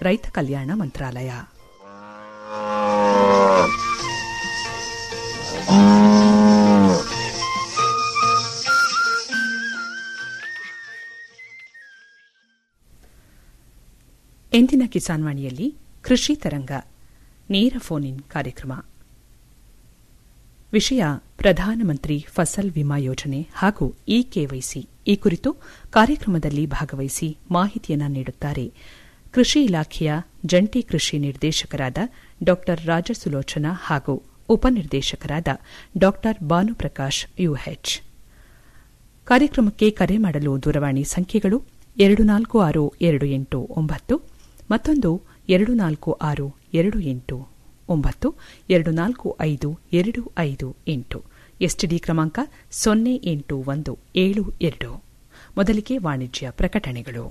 ರೈತ ಕಲ್ಯಾಣ ಮಂತ್ರಾಲಯ ಎಂದಿನ ಕಿಸಾನ್ ವಾಣಿಯಲ್ಲಿ ಕೃಷಿ ತರಂಗ ನೇರ ಫೋನ್ ಇನ್ ಕಾರ್ಯಕ್ರಮ ವಿಷಯ ಪ್ರಧಾನಮಂತ್ರಿ ಫಸಲ್ ವಿಮಾ ಯೋಜನೆ ಹಾಗೂ ಇ ಕೆವೈಸಿ ಈ ಕುರಿತು ಕಾರ್ಯಕ್ರಮದಲ್ಲಿ ಭಾಗವಹಿಸಿ ಮಾಹಿತಿಯನ್ನು ನೀಡುತ್ತಾರೆ ಕೃಷಿ ಇಲಾಖೆಯ ಜಂಟಿ ಕೃಷಿ ನಿರ್ದೇಶಕರಾದ ಡಾ ರಾಜಸುಲೋಚನಾ ಹಾಗೂ ಉಪನಿರ್ದೇಶಕರಾದ ಡಾ ಭಾನುಪ್ರಕಾಶ್ ಯುಎಚ್ ಕಾರ್ಯಕ್ರಮಕ್ಕೆ ಕರೆ ಮಾಡಲು ದೂರವಾಣಿ ಸಂಖ್ಯೆಗಳು ಎರಡು ನಾಲ್ಕು ಆರು ಎರಡು ಎಂಟು ಒಂಬತ್ತು ಮತ್ತೊಂದು ಎರಡು ನಾಲ್ಕು ಆರು ಎರಡು ಎಂಟು ಒಂಬತ್ತು ಎರಡು ನಾಲ್ಕು ಐದು ಎರಡು ಐದು ಎಂಟು ಎಸ್ಟಿಡಿ ಕ್ರಮಾಂಕ ಸೊನ್ನೆ ಎಂಟು ಒಂದು ಏಳು ಎರಡು ಮೊದಲಿಗೆ ವಾಣಿಜ್ಯ ಪ್ರಕಟಣೆಗಳು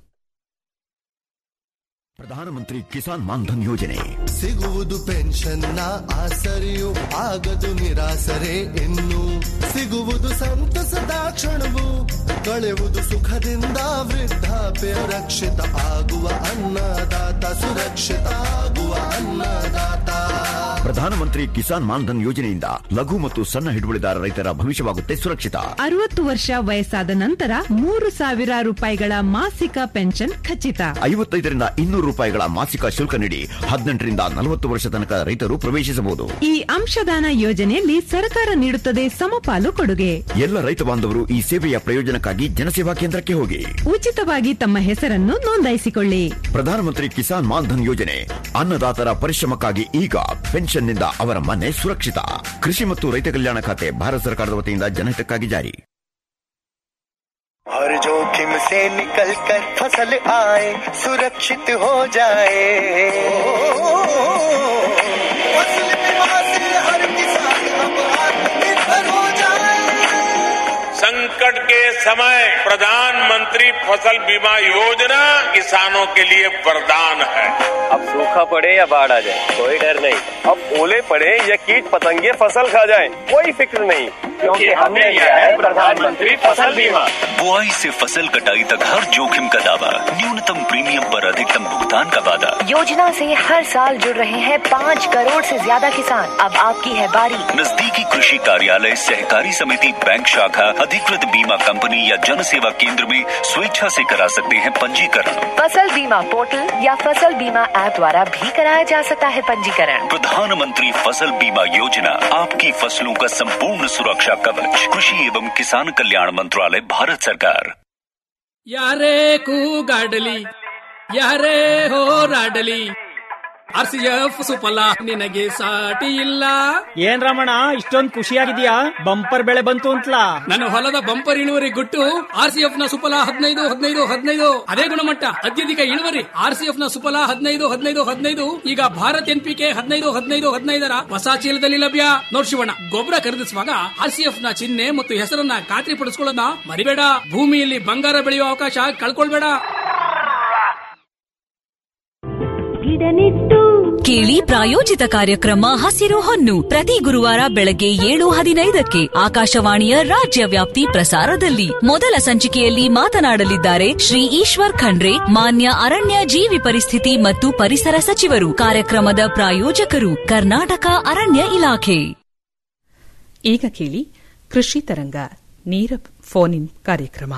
ಪ್ರಧಾನಮಂತ್ರಿ ಕಿಸಾನ್ ಮಾನ್ಧನ್ ಯೋಜನೆ ಸಿಗುವುದು ಪೆನ್ಷನ್ನ ಆಸರೆಯು ಆಗದು ನಿರಾಸರೆ ಇನ್ನು ಸಿಗುವುದು ಸಂತಸದ ಕ್ಷಣವು ಕಳೆವುದು ಸುಖದಿಂದ ವೃದ್ಧಾಪ್ಯ ರಕ್ಷಿತ ಆಗುವ ಅನ್ನದಾತ ಸುರಕ್ಷಿತ ಆಗುವ ಅನ್ನದಾತ ಪ್ರಧಾನಮಂತ್ರಿ ಕಿಸಾನ್ ಮಾನ್ಧನ್ ಯೋಜನೆಯಿಂದ ಲಘು ಮತ್ತು ಸಣ್ಣ ಹಿಡುವಳಿದಾರ ರೈತರ ಭವಿಷ್ಯವಾಗುತ್ತೆ ಸುರಕ್ಷಿತ ಅರವತ್ತು ವರ್ಷ ವಯಸ್ಸಾದ ನಂತರ ಮೂರು ಸಾವಿರ ರೂಪಾಯಿಗಳ ಮಾಸಿಕ ಪೆನ್ಷನ್ ಖಚಿತ ಐವತ್ತೈದರಿಂದ ಇನ್ನೂರು ರೂಪಾಯಿಗಳ ಮಾಸಿಕ ಶುಲ್ಕ ನೀಡಿ ಹದಿನೆಂಟರಿಂದ ನಲವತ್ತು ವರ್ಷ ತನಕ ರೈತರು ಪ್ರವೇಶಿಸಬಹುದು ಈ ಅಂಶದಾನ ಯೋಜನೆಯಲ್ಲಿ ಸರ್ಕಾರ ನೀಡುತ್ತದೆ ಸಮಪಾಲು ಕೊಡುಗೆ ಎಲ್ಲ ರೈತ ಬಾಂಧವರು ಈ ಸೇವೆಯ ಪ್ರಯೋಜನಕ್ಕಾಗಿ ಜನಸೇವಾ ಕೇಂದ್ರಕ್ಕೆ ಹೋಗಿ ಉಚಿತವಾಗಿ ತಮ್ಮ ಹೆಸರನ್ನು ನೋಂದಾಯಿಸಿಕೊಳ್ಳಿ ಪ್ರಧಾನಮಂತ್ರಿ ಕಿಸಾನ್ ಮಾನ್ಧನ್ ಯೋಜನೆ ಅನ್ನದಾತರ ಪರಿಶ್ರಮಕ್ಕಾಗಿ ಈಗ ಪೆನ್ಷನ್ನಿಂದ ಅವರ ಮನೆ ಸುರಕ್ಷಿತ ಕೃಷಿ ಮತ್ತು ರೈತ ಕಲ್ಯಾಣ ಖಾತೆ ಭಾರತ ಸರ್ಕಾರದ ವತಿಯಿಂದ ಜನಹಿತಕ್ಕಾಗಿ ಜಾರಿ हर जोखिम से निकल कर फसल आए सुरक्षित हो जाए फसल बीमा से हर किसान अब आत्मनिर्भर हो जाए संकट के समय प्रधानमंत्री फसल बीमा योजना किसानों के लिए वरदान है अब सूखा पड़े या बाढ़ आ जाए कोई डर नहीं अब ओले पड़े या कीट पतंगे फसल खा जाए कोई फिक्र नहीं क्योंकि हमने लिया है प्रधानमंत्री फसल बीमा बुआई से फसल कटाई तक हर जोखिम का दावा न्यूनतम प्रीमियम पर अधिकतम भुगतान का वादा योजना से हर साल जुड़ रहे हैं पाँच करोड़ से ज्यादा किसान अब आपकी है बारी नजदीकी कृषि कार्यालय सहकारी समिति बैंक शाखा अधिकृत बीमा कंपनी या जन सेवा केंद्र में स्वेच्छा से करा सकते हैं पंजीकरण फसल बीमा पोर्टल या फसल बीमा ऐप द्वारा भी कराया जा सकता है पंजीकरण प्रधानमंत्री फसल बीमा योजना आपकी फसलों का संपूर्ण सुरक्षा कवच कृषि एवं किसान कल्याण मंत्रालय भारत सरकार ಯಾರೇ ಕೂಗಾಡಲಿ ಯಾರೇ ಹೋರಾಡಲಿ ಆರ್ ಸಿ ಎಫ್ ಸುಫಲ ನಿನಗೆ ಸಾಟಿ ಇಲ್ಲ ಏನ್ ರಮಣ ಇಷ್ಟೊಂದ್ ಖುಷಿಯಾಗಿದ್ಯಾ ಬಂಪರ್ ಬೆಳೆ ಬಂತು ಅಂತಲಾ ನನ್ನ ಹೊಲದ ಬಂಪರ್ ಇಳುವರಿ ಗುಟ್ಟು ಆರ್ ಸಿ ಎಫ್ ನ ಸುಫಲ ಹದಿನೈದು ಹದಿನೈದು ಹದಿನೈದು ಅದೇ ಗುಣಮಟ್ಟ ಅತ್ಯಧಿಕ ಇಳುವರಿ ಆರ್ ಸಿ ಎಫ್ ನ ಸುಫಲ ಹದಿನೈದು ಹದಿನೈದು ಹದಿನೈದು ಈಗ ಭಾರತ್ ಎನ್ ಪಿ ಕೆ ಹದಿನೈದು ಹದಿನೈದು ಹದಿನೈದರ ಹೊಸ ಚೀಲದಲ್ಲಿ ಲಭ್ಯ ನೋಡ್ ಶಿವಣ್ಣ ಗೊಬ್ಬರ ಖರೀದಿಸುವಾಗ ಆರ್ ಸಿ ಎಫ್ ನ ಚಿಹ್ನೆ ಮತ್ತು ಹೆಸರನ್ನ ಖಾತ್ರಿ ಪಡಿಸ್ಕೊಳ್ಳೋದನ್ನ ಮರಿಬೇಡ ಭೂಮಿಯಲ್ಲಿ ಬಂಗಾರ ಬೆಳೆಯುವ ಅವಕಾಶ ಕಳ್ಕೊಳ್ಬೇಡ ಕೇಳಿ ಪ್ರಾಯೋಜಿತ ಕಾರ್ಯಕ್ರಮ ಹಸಿರು ಹೊನ್ನು ಪ್ರತಿ ಗುರುವಾರ ಬೆಳಗ್ಗೆ ಏಳು ಹದಿನೈದಕ್ಕೆ ಆಕಾಶವಾಣಿಯ ರಾಜ್ಯ ವ್ಯಾಪ್ತಿ ಪ್ರಸಾರದಲ್ಲಿ ಮೊದಲ ಸಂಚಿಕೆಯಲ್ಲಿ ಮಾತನಾಡಲಿದ್ದಾರೆ ಶ್ರೀ ಈಶ್ವರ್ ಖಂಡ್ರೆ ಮಾನ್ಯ ಅರಣ್ಯ ಜೀವಿ ಪರಿಸ್ಥಿತಿ ಮತ್ತು ಪರಿಸರ ಸಚಿವರು ಕಾರ್ಯಕ್ರಮದ ಪ್ರಾಯೋಜಕರು ಕರ್ನಾಟಕ ಅರಣ್ಯ ಇಲಾಖೆ ಈಗ ಕೇಳಿ ಕೃಷಿ ತರಂಗ ನೇರ ಫೋನ್ ಇನ್ ಕಾರ್ಯಕ್ರಮ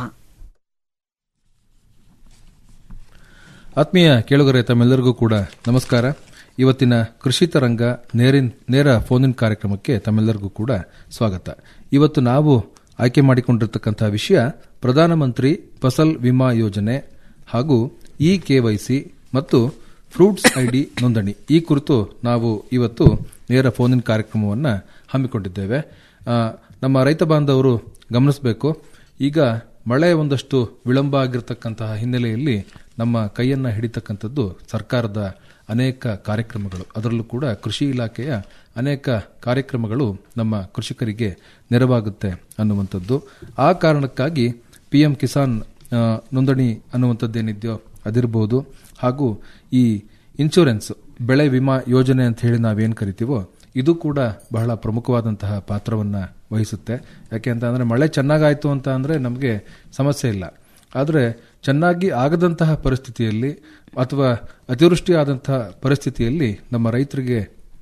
ಆತ್ಮೀಯ ಕೇಳುಗರೆ ತಮ್ಮೆಲ್ಲರಿಗೂ ಕೂಡ ನಮಸ್ಕಾರ ಇವತ್ತಿನ ಕೃಷಿ ತರಂಗ ನೇರಿನ್ ನೇರ ಫೋನ್ ಇನ್ ಕಾರ್ಯಕ್ರಮಕ್ಕೆ ತಮ್ಮೆಲ್ಲರಿಗೂ ಕೂಡ ಸ್ವಾಗತ ಇವತ್ತು ನಾವು ಆಯ್ಕೆ ಮಾಡಿಕೊಂಡಿರತಕ್ಕಂತಹ ವಿಷಯ ಪ್ರಧಾನಮಂತ್ರಿ ಫಸಲ್ ವಿಮಾ ಯೋಜನೆ ಹಾಗೂ ಇ ಕೆವೈಸಿ ಮತ್ತು ಫ್ರೂಟ್ಸ್ ಐಡಿ ನೋಂದಣಿ ಈ ಕುರಿತು ನಾವು ಇವತ್ತು ನೇರ ಫೋನ್ ಇನ್ ಕಾರ್ಯಕ್ರಮವನ್ನು ಹಮ್ಮಿಕೊಂಡಿದ್ದೇವೆ ಆ, ನಮ್ಮ ರೈತ ಬಾಂಧವರು ಗಮನಿಸಬೇಕು ಈಗ ಮಳೆ ಒಂದಷ್ಟು ವಿಳಂಬ ಆಗಿರತಕ್ಕಂತಹ ಹಿನ್ನೆಲೆಯಲ್ಲಿ ನಮ್ಮ ಕೈಯನ್ನ ಹಿಡಿತಕ್ಕಂಥದ್ದು ಸರ್ಕಾರದ ಅನೇಕ ಕಾರ್ಯಕ್ರಮಗಳು ಅದರಲ್ಲೂ ಕೂಡ ಕೃಷಿ ಇಲಾಖೆಯ ಅನೇಕ ಕಾರ್ಯಕ್ರಮಗಳು ನಮ್ಮ ಕೃಷಿಕರಿಗೆ ನೆರವಾಗುತ್ತೆ ಅನ್ನುವಂಥದ್ದು ಆ ಕಾರಣಕ್ಕಾಗಿ ಪಿ ಎಂ ಕಿಸಾನ್ ಆ, ನೋಂದಣಿ ಅನ್ನುವಂಥದ್ದೇನಿದೆಯೋ ಅದಿರಬಹುದು ಹಾಗೂ ಈ ಇನ್ಶೂರೆನ್ಸ್ ಬೆಳೆ ವಿಮಾ ಯೋಜನೆ ಅಂತ ಹೇಳಿ ನಾವೇನು ಕರಿತೀವೋ ಇದು ಕೂಡ ಬಹಳ ಪ್ರಮುಖವಾದಂತಹ ಪಾತ್ರವನ್ನು ವಹಿಸುತ್ತೆ ಯಾಕೆ ಅಂತ ಅಂದರೆ ಮಳೆ ಚೆನ್ನಾಗಾಯಿತು ಅಂತ ಅಂದರೆ ನಮಗೆ ಸಮಸ್ಯೆ ಇಲ್ಲ ಆದರೆ ಚೆನ್ನಾಗಿ ಆಗದಂತಹ ಪರಿಸ್ಥಿತಿಯಲ್ಲಿ ಅಥವಾ ಅತಿವೃಷ್ಟಿ ಆದಂತಹ ಪರಿಸ್ಥಿತಿಯಲ್ಲಿ ನಮ್ಮ ರೈತರಿಗೆ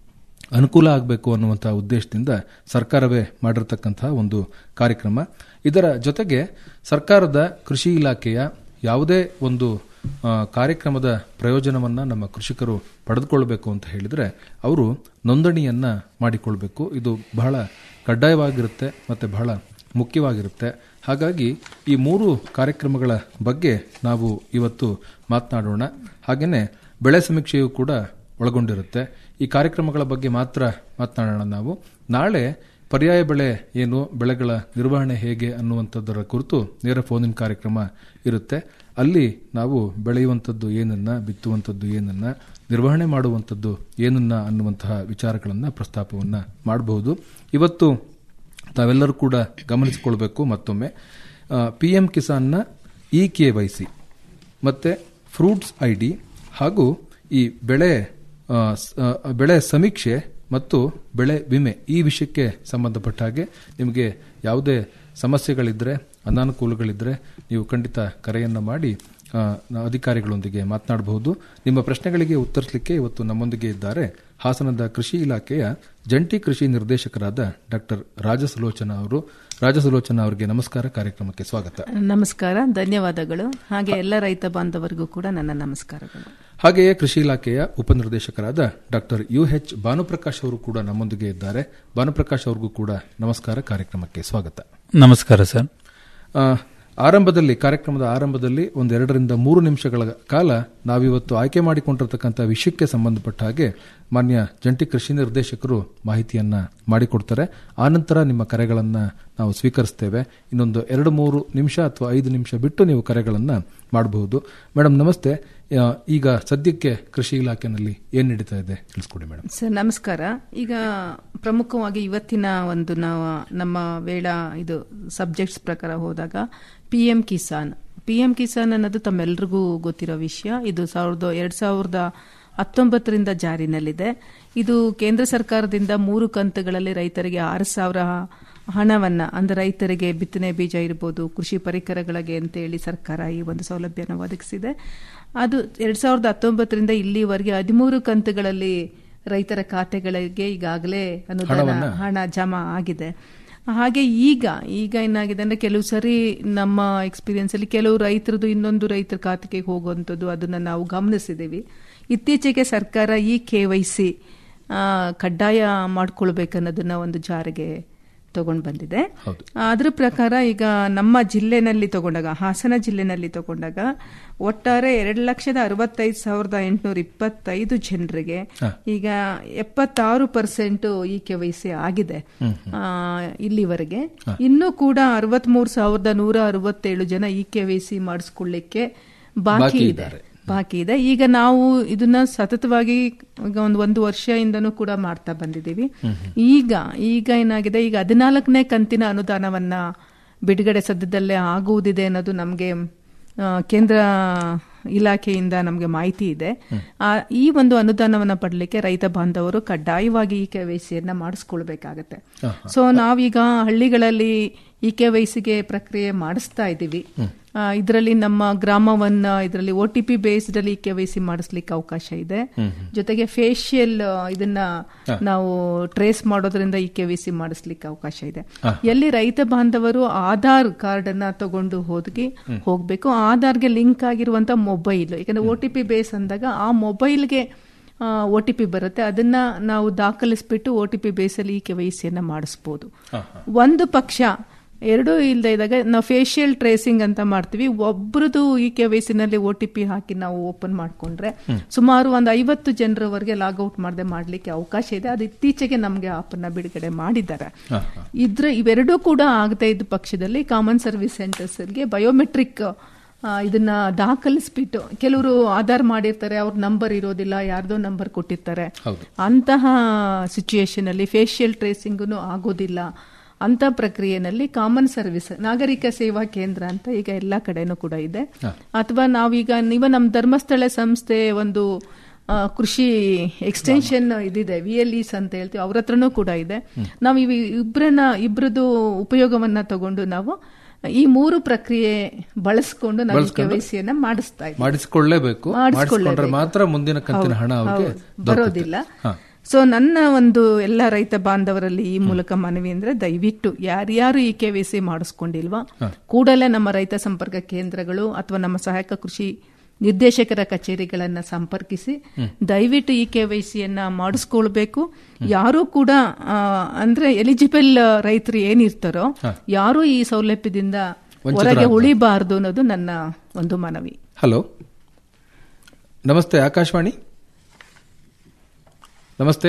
ಅನುಕೂಲ ಆಗಬೇಕು ಅನ್ನುವಂತಹ ಉದ್ದೇಶದಿಂದ ಸರ್ಕಾರವೇ ಮಾಡಿರತಕ್ಕಂತಹ ಒಂದು ಕಾರ್ಯಕ್ರಮ ಇದರ ಜೊತೆಗೆ ಸರ್ಕಾರದ ಕೃಷಿ ಇಲಾಖೆಯ ಯಾವುದೇ ಒಂದು ಆ, ಕಾರ್ಯಕ್ರಮದ ಪ್ರಯೋಜನವನ್ನ ನಮ್ಮ ಕೃಷಿಕರು ಪಡೆದುಕೊಳ್ಬೇಕು ಅಂತ ಹೇಳಿದ್ರೆ ಅವರು ನೋಂದಣಿಯನ್ನ ಮಾಡಿಕೊಳ್ಬೇಕು ಇದು ಬಹಳ ಕಡ್ಡಾಯವಾಗಿರುತ್ತೆ ಮತ್ತೆ ಬಹಳ ಮುಖ್ಯವಾಗಿರುತ್ತೆ ಹಾಗಾಗಿ ಈ ಮೂರು ಕಾರ್ಯಕ್ರಮಗಳ ಬಗ್ಗೆ ನಾವು ಇವತ್ತು ಮಾತನಾಡೋಣ ಹಾಗೆಯೇ ಬೆಳೆ ಸಮೀಕ್ಷೆಯು ಕೂಡ ಒಳಗೊಂಡಿರುತ್ತೆ ಈ ಕಾರ್ಯಕ್ರಮಗಳ ಬಗ್ಗೆ ಮಾತ್ರ ಮಾತನಾಡೋಣ ನಾವು ನಾಳೆ ಪರ್ಯಾಯ ಬೆಳೆ ಏನು ಬೆಳೆಗಳ ನಿರ್ವಹಣೆ ಹೇಗೆ ಅನ್ನುವಂಥದ್ದರ ಕುರಿತು ನೇರ ಫೋನಿನ ಕಾರ್ಯಕ್ರಮ ಇರುತ್ತೆ ಅಲ್ಲಿ ನಾವು ಬೆಳೆಯುವಂಥದ್ದು ಏನನ್ನ ಬಿತ್ತುವಂಥದ್ದು ಏನನ್ನ ನಿರ್ವಹಣೆ ಮಾಡುವಂಥದ್ದು ಏನನ್ನ ಅನ್ನುವಂತಹ ವಿಚಾರಗಳನ್ನು ಪ್ರಸ್ತಾಪವನ್ನು ಮಾಡಬಹುದು ಇವತ್ತು ತಾವೆಲ್ಲರೂ ಕೂಡ ಗಮನಿಸಿಕೊಳ್ಬೇಕು ಮತ್ತೊಮ್ಮೆ ಪಿ ಎಂ ಕಿಸಾನ್ನ ಇ ಕೆ ವೈ ಸಿ ಮತ್ತೆ ಫ್ರೂಟ್ಸ್ ಐ ಡಿ ಹಾಗೂ ಈ ಬೆಳೆ ಆ, ಸ- ಆ, ಬೆಳೆ ಸಮೀಕ್ಷೆ ಮತ್ತು ಬೆಳೆ ವಿಮೆ ಈ ವಿಷಯಕ್ಕೆ ಸಂಬಂಧಪಟ್ಟ ಹಾಗೆ ನಿಮಗೆ ಯಾವುದೇ ಸಮಸ್ಯೆಗಳಿದ್ರೆ ಅನಾನುಕೂಲಗಳಿದ್ರೆ ನೀವು ಖಂಡಿತ ಕರೆಯನ್ನ ಮಾಡಿ ಆ, ನ- ಅಧಿಕಾರಿಗಳೊಂದಿಗೆ ಮಾತನಾಡಬಹುದು ನಿಮ್ಮ ಪ್ರಶ್ನೆಗಳಿಗೆ ಉತ್ತರಿಸಲಿಕ್ಕೆ ಇವತ್ತು ನಮ್ಮೊಂದಿಗೆ ಇದ್ದಾರೆ ಹಾಸನದ ಕೃಷಿ ಇಲಾಖೆಯ ಜಂಟಿ ಕೃಷಿ ನಿರ್ದೇಶಕರಾದ ಡಾಕ್ಟರ್ ರಾಜಸುಲೋಚನಾ ಅವರು ರಾಜಸುಲೋಚನಾ ಅವರಿಗೆ ನಮಸ್ಕಾರ ಕಾರ್ಯಕ್ರಮಕ್ಕೆ ಸ್ವಾಗತ ನಮಸ್ಕಾರ ಧನ್ಯವಾದಗಳು ಹಾಗೆ ಎಲ್ಲ ರೈತ ಬಾಂಧವರಿಗೂ ಕೂಡ ನನ್ನ ನಮಸ್ಕಾರಗಳು ಹಾಗೆಯೇ ಕೃಷಿ ಇಲಾಖೆಯ ಉಪನಿರ್ದೇಶಕರಾದ ಡಾಕ್ಟರ್ ಯು ಎಚ್ ಭಾನುಪ್ರಕಾಶ್ ಅವರು ಕೂಡ ನಮ್ಮೊಂದಿಗೆ ಇದ್ದಾರೆ ಭಾನುಪ್ರಕಾಶ್ ಅವ್ರಿಗೂ ಕೂಡ ನಮಸ್ಕಾರ ಕಾರ್ಯಕ್ರಮಕ್ಕೆ ಸ್ವಾಗತ ನಮಸ್ಕಾರ ಸರ್ ಆ, ಆರಂಭದಲ್ಲಿ ಕಾರ್ಯಕ್ರಮದ ಆರಂಭದಲ್ಲಿ ಒಂದೆರಡರಿಂದ ಮೂರು ನಿಮಿಷಗಳ ಕಾಲ ನಾವಿವತ್ತು ಆಯ್ಕೆ ಮಾಡಿಕೊಂಡಿರತಕ್ಕಂಥ ವಿಷಯಕ್ಕೆ ಸಂಬಂಧಪಟ್ಟ ಹಾಗೆ ಮಾನ್ಯ ಜಂಟಿ ಕೃಷಿ ನಿರ್ದೇಶಕರು ಮಾಹಿತಿಯನ್ನ ಮಾಡಿಕೊಡ್ತಾರೆ ಆನಂತರ ನಿಮ್ಮ ಕರೆಗಳನ್ನ ನಾವು ಸ್ವೀಕರಿಸ್ತೇವೆ ಇನ್ನೊಂದು ಎರಡು ಮೂರು ನಿಮಿಷ ಅಥವಾ ಐದು ನಿಮಿಷ ಬಿಟ್ಟು ನೀವು ಕರೆಗಳನ್ನ ಮಾಡಬಹುದು ಮೇಡಮ್ ನಮಸ್ತೆ ಆ, ಈಗ ಸದ್ಯಕ್ಕೆ ಕೃಷಿ ಇಲಾಖೆನಲ್ಲಿ ಏನ್ ನಡೀತಾ ಇದೆ ತಿಳಿಸ್ಕೊಡಿ ಮೇಡಮ್ ಸರ್ ನಮಸ್ಕಾರ ಈಗ ಪ್ರಮುಖವಾಗಿ ಇವತ್ತಿನ ಒಂದು ನಾವು ನಮ್ಮ ವೇಳ ಇದು ಸಬ್ಜೆಕ್ಟ್ಸ್ ಪ್ರಕಾರ ಹೋದಾಗ P M Kisan P M Kisan ಅನ್ನೋದು ತಮ್ಮೆಲ್ರಿಗೂ ಗೊತ್ತಿರೋ ವಿಷಯ ಇದು ಸಾವಿರದ ಎರಡ್ ಸಾವಿರದ ಹತ್ತೊಂಬತ್ತರಿಂದ ಜಾರಿನಲ್ಲಿದೆ ಇದು ಕೇಂದ್ರ ಸರ್ಕಾರದಿಂದ ಮೂರು ಕಂತುಗಳಲ್ಲಿ ರೈತರಿಗೆ ಆರು ಸಾವಿರ ಹಣವನ್ನ ಅಂದ್ರೆ ರೈತರಿಗೆ ಬಿತ್ತನೆ ಬೀಜ ಇರ್ಬೋದು ಕೃಷಿ ಪರಿಕರಗಳಿಗೆ ಅಂತೇಳಿ ಸರ್ಕಾರ ಈ ಒಂದು ಸೌಲಭ್ಯನ ಒದಗಿಸಿದೆ ಅದು ಎರಡ್ ಸಾವಿರದ ಹತ್ತೊಂಬತ್ತರಿಂದ ಇಲ್ಲಿವರೆಗೆ ಹದಿಮೂರು ಕಂತುಗಳಲ್ಲಿ ರೈತರ ಖಾತೆಗಳಿಗೆ ಈಗಾಗಲೇ ಅನುದಾನ ಹಣವನ್ನ? ಹಣ ಜಮಾ ಆಗಿದೆ ಹಾಗೆ ಈಗ ಈಗ ಏನಾಗಿದೆ ಅಂದ್ರೆ ಕೆಲವು ಸರಿ ನಮ್ಮ ಎಕ್ಸ್ಪೀರಿಯನ್ಸ್ ಅಲ್ಲಿ ಕೆಲವು ರೈತರದು ಇನ್ನೊಂದು ರೈತರ ಖಾತೆಗೆ ಹೋಗುವಂಥದ್ದು ಅದನ್ನ ನಾವು ಗಮನಿಸಿದ್ದೀವಿ ಇತ್ತೀಚೆಗೆ ಸರ್ಕಾರ ಈ ಕೆ ವೈ ಸಿ ಕಡ್ಡಾಯ ಮಾಡ್ಕೊಳ್ಬೇಕನ್ನೋದನ್ನ ಒಂದು ಜಾರಿಗೆ ತಗೊಂಡು ಬಂದಿದೆ ಅದ್ರ ಪ್ರಕಾರ ಈಗ ನಮ್ಮ ಜಿಲ್ಲೆನಲ್ಲಿ ತಗೊಂಡಾಗ ಹಾಸನ ಜಿಲ್ಲೆನಲ್ಲಿ ತಗೊಂಡಾಗ ಒಟ್ಟಾರೆ ಎರಡು ಲಕ್ಷದ ಅರವತ್ತೈದು ಸಾವಿರದ ಎಂಟುನೂರ ಇಪ್ಪತ್ತೈದು ಜನರಿಗೆ ಈಗ ಎಪ್ಪತ್ತಾರು ಪರ್ಸೆಂಟ್ ಈ ಕೆ ವೈ ಸಿ ಆಗಿದೆ ಆ, ಇಲ್ಲಿವರೆಗೆ ಇನ್ನೂ ಕೂಡ ಅರವತ್ಮೂರು ಸಾವಿರದ ನೂರ ಅರವತ್ತೇಳು ಜನ ಇ ಕೆ ವೈ ಸಿ ಮಾಡಿಸ್ಕೊಳ್ಳಿಕ್ಕೆ ಬಾಕಿ ಬಾಕಿ ಇದೆ ಇದ್ದಾರೆ. ಬಾಕಿ ಇದೆ ಈಗ ನಾವು ಇದನ್ನ ಸತತವಾಗಿ ಈಗ ಒಂದು ಒಂದು ವರ್ಷದಿಂದನೂ ಕೂಡ ಮಾಡ್ತಾ ಬಂದಿದ್ದೀವಿ ಈಗ ಈಗ ಏನಾಗಿದೆ ಈಗ ಹದಿನಾಲ್ಕನೇ ಕಂತಿನ ಅನುದಾನವನ್ನ ಬಿಡುಗಡೆ ಸದ್ಯದಲ್ಲೇ ಆಗುವುದಿದೆ ಅನ್ನೋದು ನಮಗೆ ಕೇಂದ್ರ ಇಲಾಖೆಯಿಂದ ನಮಗೆ ಮಾಹಿತಿ ಇದೆ ಆ, ಈ ಒಂದು ಅನುದಾನವನ್ನ ಪಡಲಿಕ್ಕೆ ರೈತ ಬಾಂಧವರು ಕಡ್ಡಾಯವಾಗಿ ಈ ಕೆ ವೈ ಸಿಯನ್ನ ಮಾಡಿಸ್ಕೊಳ್ಬೇಕಾಗತ್ತೆ ಸೊ ನಾವೀಗ ಹಳ್ಳಿಗಳಲ್ಲಿ ಇ ಕೆ ವೈ ಸಿಗೆ ಪ್ರಕ್ರಿಯೆ ಮಾಡಿಸ್ತಾ ಇದ್ದೀವಿ ಇದರಲ್ಲಿ ನಮ್ಮ ಗ್ರಾಮವನ್ನ ಇದರಲ್ಲಿ ಒ ಟಿ ಪಿ ಬೇಸ್ಡ್ ಅಲ್ಲಿ ಕೆ ವೈ ಸಿ ಮಾಡಿಸ್ಲಿಕ್ಕೆ ಅವಕಾಶ ಇದೆ ಜೊತೆಗೆ ಫೇಶಿಯಲ್ ಇದನ್ನ ನಾವು ಟ್ರೇಸ್ ಮಾಡೋದ್ರಿಂದ ಈ ಕೆ ವಿ ಸಿ ಮಾಡಿಸ್ಲಿಕ್ಕೆ ಅವಕಾಶ ಇದೆ ಎಲ್ಲಿ ರೈತ ಬಾಂಧವರು ಆಧಾರ್ ಕಾರ್ಡ್ ಅನ್ನ ತಗೊಂಡು ಹೋಗಿ ಹೋಗ್ಬೇಕು ಆಧಾರ್ಗೆ ಲಿಂಕ್ ಆಗಿರುವಂತ ಮೊಬೈಲ್ ಯಾಕಂದ್ರೆ ಒ ಟಿ ಪಿ ಬೇಸ್ ಅಂದಾಗ ಆ ಮೊಬೈಲ್ಗೆ ಒ ಟಿ ಪಿ ಬರುತ್ತೆ ಅದನ್ನ ನಾವು ದಾಖಲಿಸ್ಬಿಟ್ಟು ಒ ಟಿ ಪಿ ಬೇಸಲ್ಲಿ ಈ ಕೆ ವೈ ಸಿಯನ್ನ ಮಾಡಿಸ್ಬೋದು ಒಂದು ಪಕ್ಷ ಎರಡೂ ಇಲ್ಲದೆ ಇದ್ದಾಗ ನಾವು ಫೇಶಿಯಲ್ ಟ್ರೇಸಿಂಗ್ ಅಂತ ಮಾಡ್ತೀವಿ ಒಬ್ರದ್ದು ಈ ಕೆ ವೈ ನಲ್ಲಿ ಒ ಟಿ ಪಿ ಹಾಕಿ ನಾವು ಓಪನ್ ಮಾಡ್ಕೊಂಡ್ರೆ ಸುಮಾರು ಒಂದು ಐವತ್ತು ಜನರವರೆಗೆ ಲಾಗೌಟ್ ಮಾಡದೆ ಮಾಡ್ಲಿಕ್ಕೆ ಅವಕಾಶ ಇದೆ ಅದು ಇತ್ತೀಚೆಗೆ ನಮಗೆ ಆಪ್ ಅನ್ನ ಬಿಡುಗಡೆ ಮಾಡಿದ್ದಾರೆ ಇದ್ರ ಇವೆರಡೂ ಕೂಡ ಆಗದೆ ಇದ್ದ ಪಕ್ಷದಲ್ಲಿ ಕಾಮನ್ ಸರ್ವಿಸ್ ಸೆಂಟರ್ಸ್ಗೆ ಬಯೋಮೆಟ್ರಿಕ್ ಇದನ್ನ ದಾಖಲಿಸ್ಬಿಟ್ಟು ಕೆಲವರು ಆಧಾರ್ ಮಾಡಿರ್ತಾರೆ ಅವ್ರ ನಂಬರ್ ಇರೋದಿಲ್ಲ ಯಾರ್ದೋ ನಂಬರ್ ಕೊಟ್ಟಿರ್ತಾರೆ ಅಂತಹ ಸಿಚುಯೇಷನ್ ಅಲ್ಲಿ ಫೇಶಿಯಲ್ ಟ್ರೇಸಿಂಗು ಆಗೋದಿಲ್ಲ ಅಂತ ಪ್ರಕ್ರಿಯೆನಲ್ಲಿ ಕಾಮನ್ ಸರ್ವಿಸ್ ನಾಗರಿಕ ಸೇವಾ ಕೇಂದ್ರ ಅಂತ ಈಗ ಎಲ್ಲಾ ಕಡೆನೂ ಕೂಡ ಇದೆ ಅಥವಾ ನಾವೀಗ ನೀವು ನಮ್ಮ ಧರ್ಮಸ್ಥಳ ಸಂಸ್ಥೆ ಒಂದು ಆ, ಕೃಷಿ ಎಕ್ಸ್ಟೆನ್ಷನ್ ಇದಿದೆ ವಿ ಎಲ್ ಇಸ್ ಅಂತ ಹೇಳ್ತೀವಿ ಅವ್ರ ಹತ್ರನೂ ಕೂಡ ಇದೆ ನಾವು ಇವ್ ಇಬ್ಬರನ್ನ ಇಬ್ಬರದು ಉಪಯೋಗವನ್ನ ತಗೊಂಡು ನಾವು ಈ ಮೂರು ಪ್ರಕ್ರಿಯೆ ಬಳಸ್ಕೊಂಡು ನಾವು ಬಳಸ್ಕೊಂಡು ಕೆವೈಸಿಯನ್ನ ಮಾಡಿಸ್ತಾ ಇದ್ದೀವಿ ಮಾಡಿಸಿಕೊಳ್ಳೇಬೇಕು ಮಾಡಿಸಿಕೊಂಡ್ರೆ ಮಾಡಿಸ್ಕೊಳ್ಳೇಬೇಕು. ಮಾತ್ರ ಮುಂದಿನ ಕಂತಿನ ಹಣ ಹೌದು, ಅವ್ರಿಗೆ ಹೌದು. ದೊರಕುತ್ತೆ. ಬರೋದಿಲ್ಲ ಹಾ. ಸೊ ನನ್ನ ಒಂದು ಎಲ್ಲ ರೈತ ಬಾಂಧವರಲ್ಲಿ ಈ ಮೂಲಕ ಮನವಿ ಅಂದ್ರೆ ದಯವಿಟ್ಟು ಯಾರ್ಯಾರು ಈ ಕೆ ವಿ ಸಿ ಮಾಡಿಸ್ಕೊಂಡಿಲ್ವಾ ಹಾ. ಕೂಡಲೇ ನಮ್ಮ ರೈತ ಸಂಪರ್ಕ ಕೇಂದ್ರಗಳು ಅಥವಾ ನಮ್ಮ ಸಹಾಯಕ ಕೃಷಿ ನಿರ್ದೇಶಕರ ಕಚೇರಿಗಳನ್ನ ಸಂಪರ್ಕಿಸಿ ಹ್ಮ್. ದಯವಿಟ್ಟು ಈ ಕೆ ವೈ ಸಿಯನ್ನ ಮಾಡಿಸ್ಕೊಳ್ಬೇಕು ಯಾರು ಕೂಡ ಆ, ಅಂದ್ರೆ ಎಲಿಜಿಬಲ್ ರೈತರು ಏನಿರ್ತಾರೋ ಹಾ. ಯಾರು ಈ ಸೌಲಭ್ಯದಿಂದ ಹೊರಗೆ ವಂಚಿತರಾಗ್ಬಾರ್ದು. ಉಳಿಬಾರ್ದು ಅನ್ನೋದು ನನ್ನ ಒಂದು ಮನವಿ ಹಲೋ ನಮಸ್ತೆ ಆಕಾಶವಾಣಿ ನಮಸ್ತೆ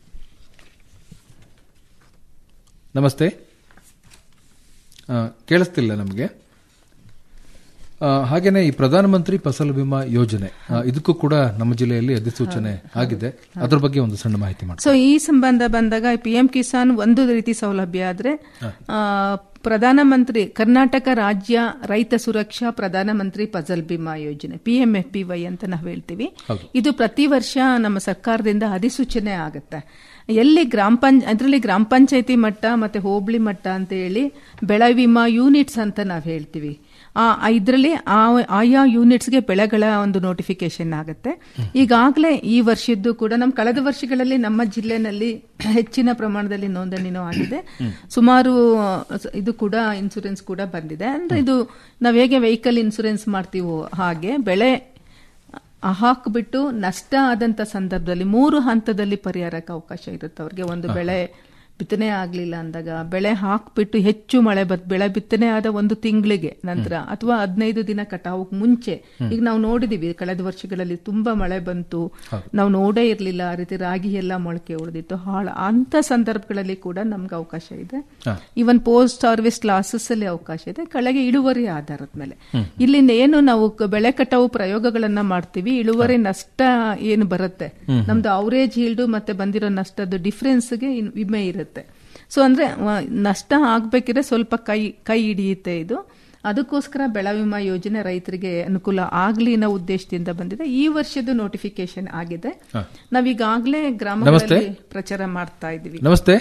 ನಮಸ್ತೆ ಆ, ಕೇಳಿಸ್ತಿಲ್ಲ ನಮಗೆ ಆ, ಹಾಗೇನೆ ಈ ಪ್ರಧಾನಮಂತ್ರಿ ಫಸಲ್ ಬಿಮಾ ಯೋಜನೆ ಆ, ಇದಕ್ಕೂ ಕೂಡ ನಮ್ಮ ಜಿಲ್ಲೆಯಲ್ಲಿ ಅಧಿಸೂಚನೆ ಆಗಿದೆ ಅದ್ರ ಬಗ್ಗೆ ಒಂದು ಸಣ್ಣ ಮಾಹಿತಿ ಮಾಡಿ ಸೊ ಈ ಸಂಬಂಧ ಬಂದಾಗ ಪಿ ಎಂ ಕಿಸಾನ್ ಒಂದು ರೀತಿ ಸೌಲಭ್ಯ ಆದ್ರೆ ಆ, ಪ್ರಧಾನಮಂತ್ರಿ ಕರ್ನಾಟಕ ರಾಜ್ಯ ರೈತ ಸುರಕ್ಷಾ ಪ್ರಧಾನಮಂತ್ರಿ ಫಸಲ್ ಬಿಮಾ ಯೋಜನೆ P M F P Y ಅಂತ ನಾವು ಹೇಳ್ತೀವಿ ಹೌದು. ಇದು ಪ್ರತಿ ವರ್ಷ ನಮ್ಮ ಸರ್ಕಾರದಿಂದ ಅಧಿಸೂಚನೆ ಆಗುತ್ತೆ ಎಲ್ಲಿ ಗ್ರಾಮ ಪಂಚ ಅದರಲ್ಲಿ ಗ್ರಾಮ ಪಂಚಾಯತಿ ಮಟ್ಟ ಮತ್ತೆ ಹೋಬಳಿ ಮಟ್ಟ ಅಂತ ಹೇಳಿ ಬೆಳೆ ವಿಮಾ ಯೂನಿಟ್ಸ್ ಅಂತ ನಾವು ಹೇಳ್ತೀವಿ ಆ ಇದರಲ್ಲಿ ಆಯಾ ಯೂನಿಟ್ಸ್ಗೆ ಬೆಳೆಗಳ ಒಂದು ನೋಟಿಫಿಕೇಶನ್ ಆಗುತ್ತೆ ಈಗಾಗಲೇ ಈ ವರ್ಷದ್ದು ಕೂಡ ನಮ್ಮ ಕಳೆದ ವರ್ಷಗಳಲ್ಲಿ ನಮ್ಮ ಜಿಲ್ಲೆನಲ್ಲಿ ಹೆಚ್ಚಿನ ಪ್ರಮಾಣದಲ್ಲಿ ನೋಂದಣಿನೂ ಆಗಿದೆ ಸುಮಾರು ಆ, ಇದು ಕೂಡ ಇನ್ಸೂರೆನ್ಸ್ ಕೂಡ ಬಂದಿದೆ ಅಂದ್ರೆ ಇದು ನಾವು ಹೇಗೆ ವೆಹಿಕಲ್ ಇನ್ಸೂರೆನ್ಸ್ ಮಾಡ್ತೀವೋ ಹಾಗೆ ಬೆಳೆ ಹಾಕ್ಬಿಟ್ಟು ನಷ್ಟ ಆದಂತ ಸಂದರ್ಭದಲ್ಲಿ ಮೂರು ಹಂತದಲ್ಲಿ ಪರಿಹಾರಕ್ಕೆ ಅವಕಾಶ ಇರುತ್ತೆ ಅವ್ರಿಗೆ ಒಂದು ಬೆಳೆ ಬಿತ್ತನೆ ಆಗ್ಲಿಲ್ಲ ಅಂದಾಗ ಬೆಳೆ ಹಾಕ್ಬಿಟ್ಟು ಹೆಚ್ಚು ಮಳೆ ಬತ್ ಬೆಳೆ ಬಿತ್ತನೆ ಆದ ಒಂದು ತಿಂಗಳಿಗೆ ನಂತರ ಅಥವಾ ಹದಿನೈದು ದಿನ ಕಟಾವಕ್ಕೆ ಮುಂಚೆ ಈಗ ನಾವು ನೋಡಿದೀವಿ ಕಳೆದ ವರ್ಷಗಳಲ್ಲಿ ತುಂಬಾ ಮಳೆ ಬಂತು ನಾವು ನೋಡೇ ಇರ್ಲಿಲ್ಲ ಆ ರೀತಿ ರಾಗಿ ಎಲ್ಲ ಮೊಳಕೆ ಉಳಿದಿತ್ತು ಹಾಳ ಅಂತ ಸಂದರ್ಭಗಳಲ್ಲಿ ಕೂಡ ನಮ್ಗೆ ಅವಕಾಶ ಇದೆ ಹಾ. ಇವನ್ ಪೋಸ್ಟ್ ಹಾರ್ವೆಸ್ಟ್ ಲಾಸಸ್ ಅಲ್ಲಿ ಅವಕಾಶ ಇದೆ ಕೆಳಗೆ ಇಳುವರಿ ಆಧಾರದ ಮೇಲೆ ಹ್ಮ್. ಇಲ್ಲಿ ಏನು ನಾವು ಕ- ಬೆಳೆ ಕಟಾವು ಪ್ರಯೋಗಗಳನ್ನ ಮಾಡ್ತೀವಿ ಇಳುವರಿ ನಷ್ಟ ಏನು ಬರುತ್ತೆ ಹ್ಮ್. ನಮ್ದು ಅವರೇಜ್ ಹೀಲ್ಡು ಮತ್ತೆ ಬಂದಿರೋ ನಷ್ಟದ ಡಿಫ್ರೆನ್ಸ್ಗೆ ವಿಮೆ ಇರುತ್ತೆ ಸೊ ಅಂದ್ರೆ ವ- ನಷ್ಟ ಆಗ್ಬೇಕಿದ್ರೆ ಸ್ವಲ್ಪ ಕೈ ಕೈ ಹಿಡಿಯುತ್ತೆ ಇದು ಅದಕ್ಕೋಸ್ಕರ ಬೆಳೆ ವಿಮಾ ಯೋಜನೆ ರೈತರಿಗೆ ಅನುಕೂಲ ಆಗ್ಲಿ ಅನ್ನೋ ಉದ್ದೇಶದಿಂದ ಬಂದಿದೆ ಈ ವರ್ಷದ ನೋಟಿಫಿಕೇಶನ್ ಆಗಿದೆ ಹಾ. ನಾವೀಗಾಗಲೇ ನಮಸ್ತೆ. ಗ್ರಾಮಗಳಲ್ಲಿ ಪ್ರಚಾರ ಮಾಡ್ತಾ ಇದ್ದೀವಿ ನಮಸ್ತೆ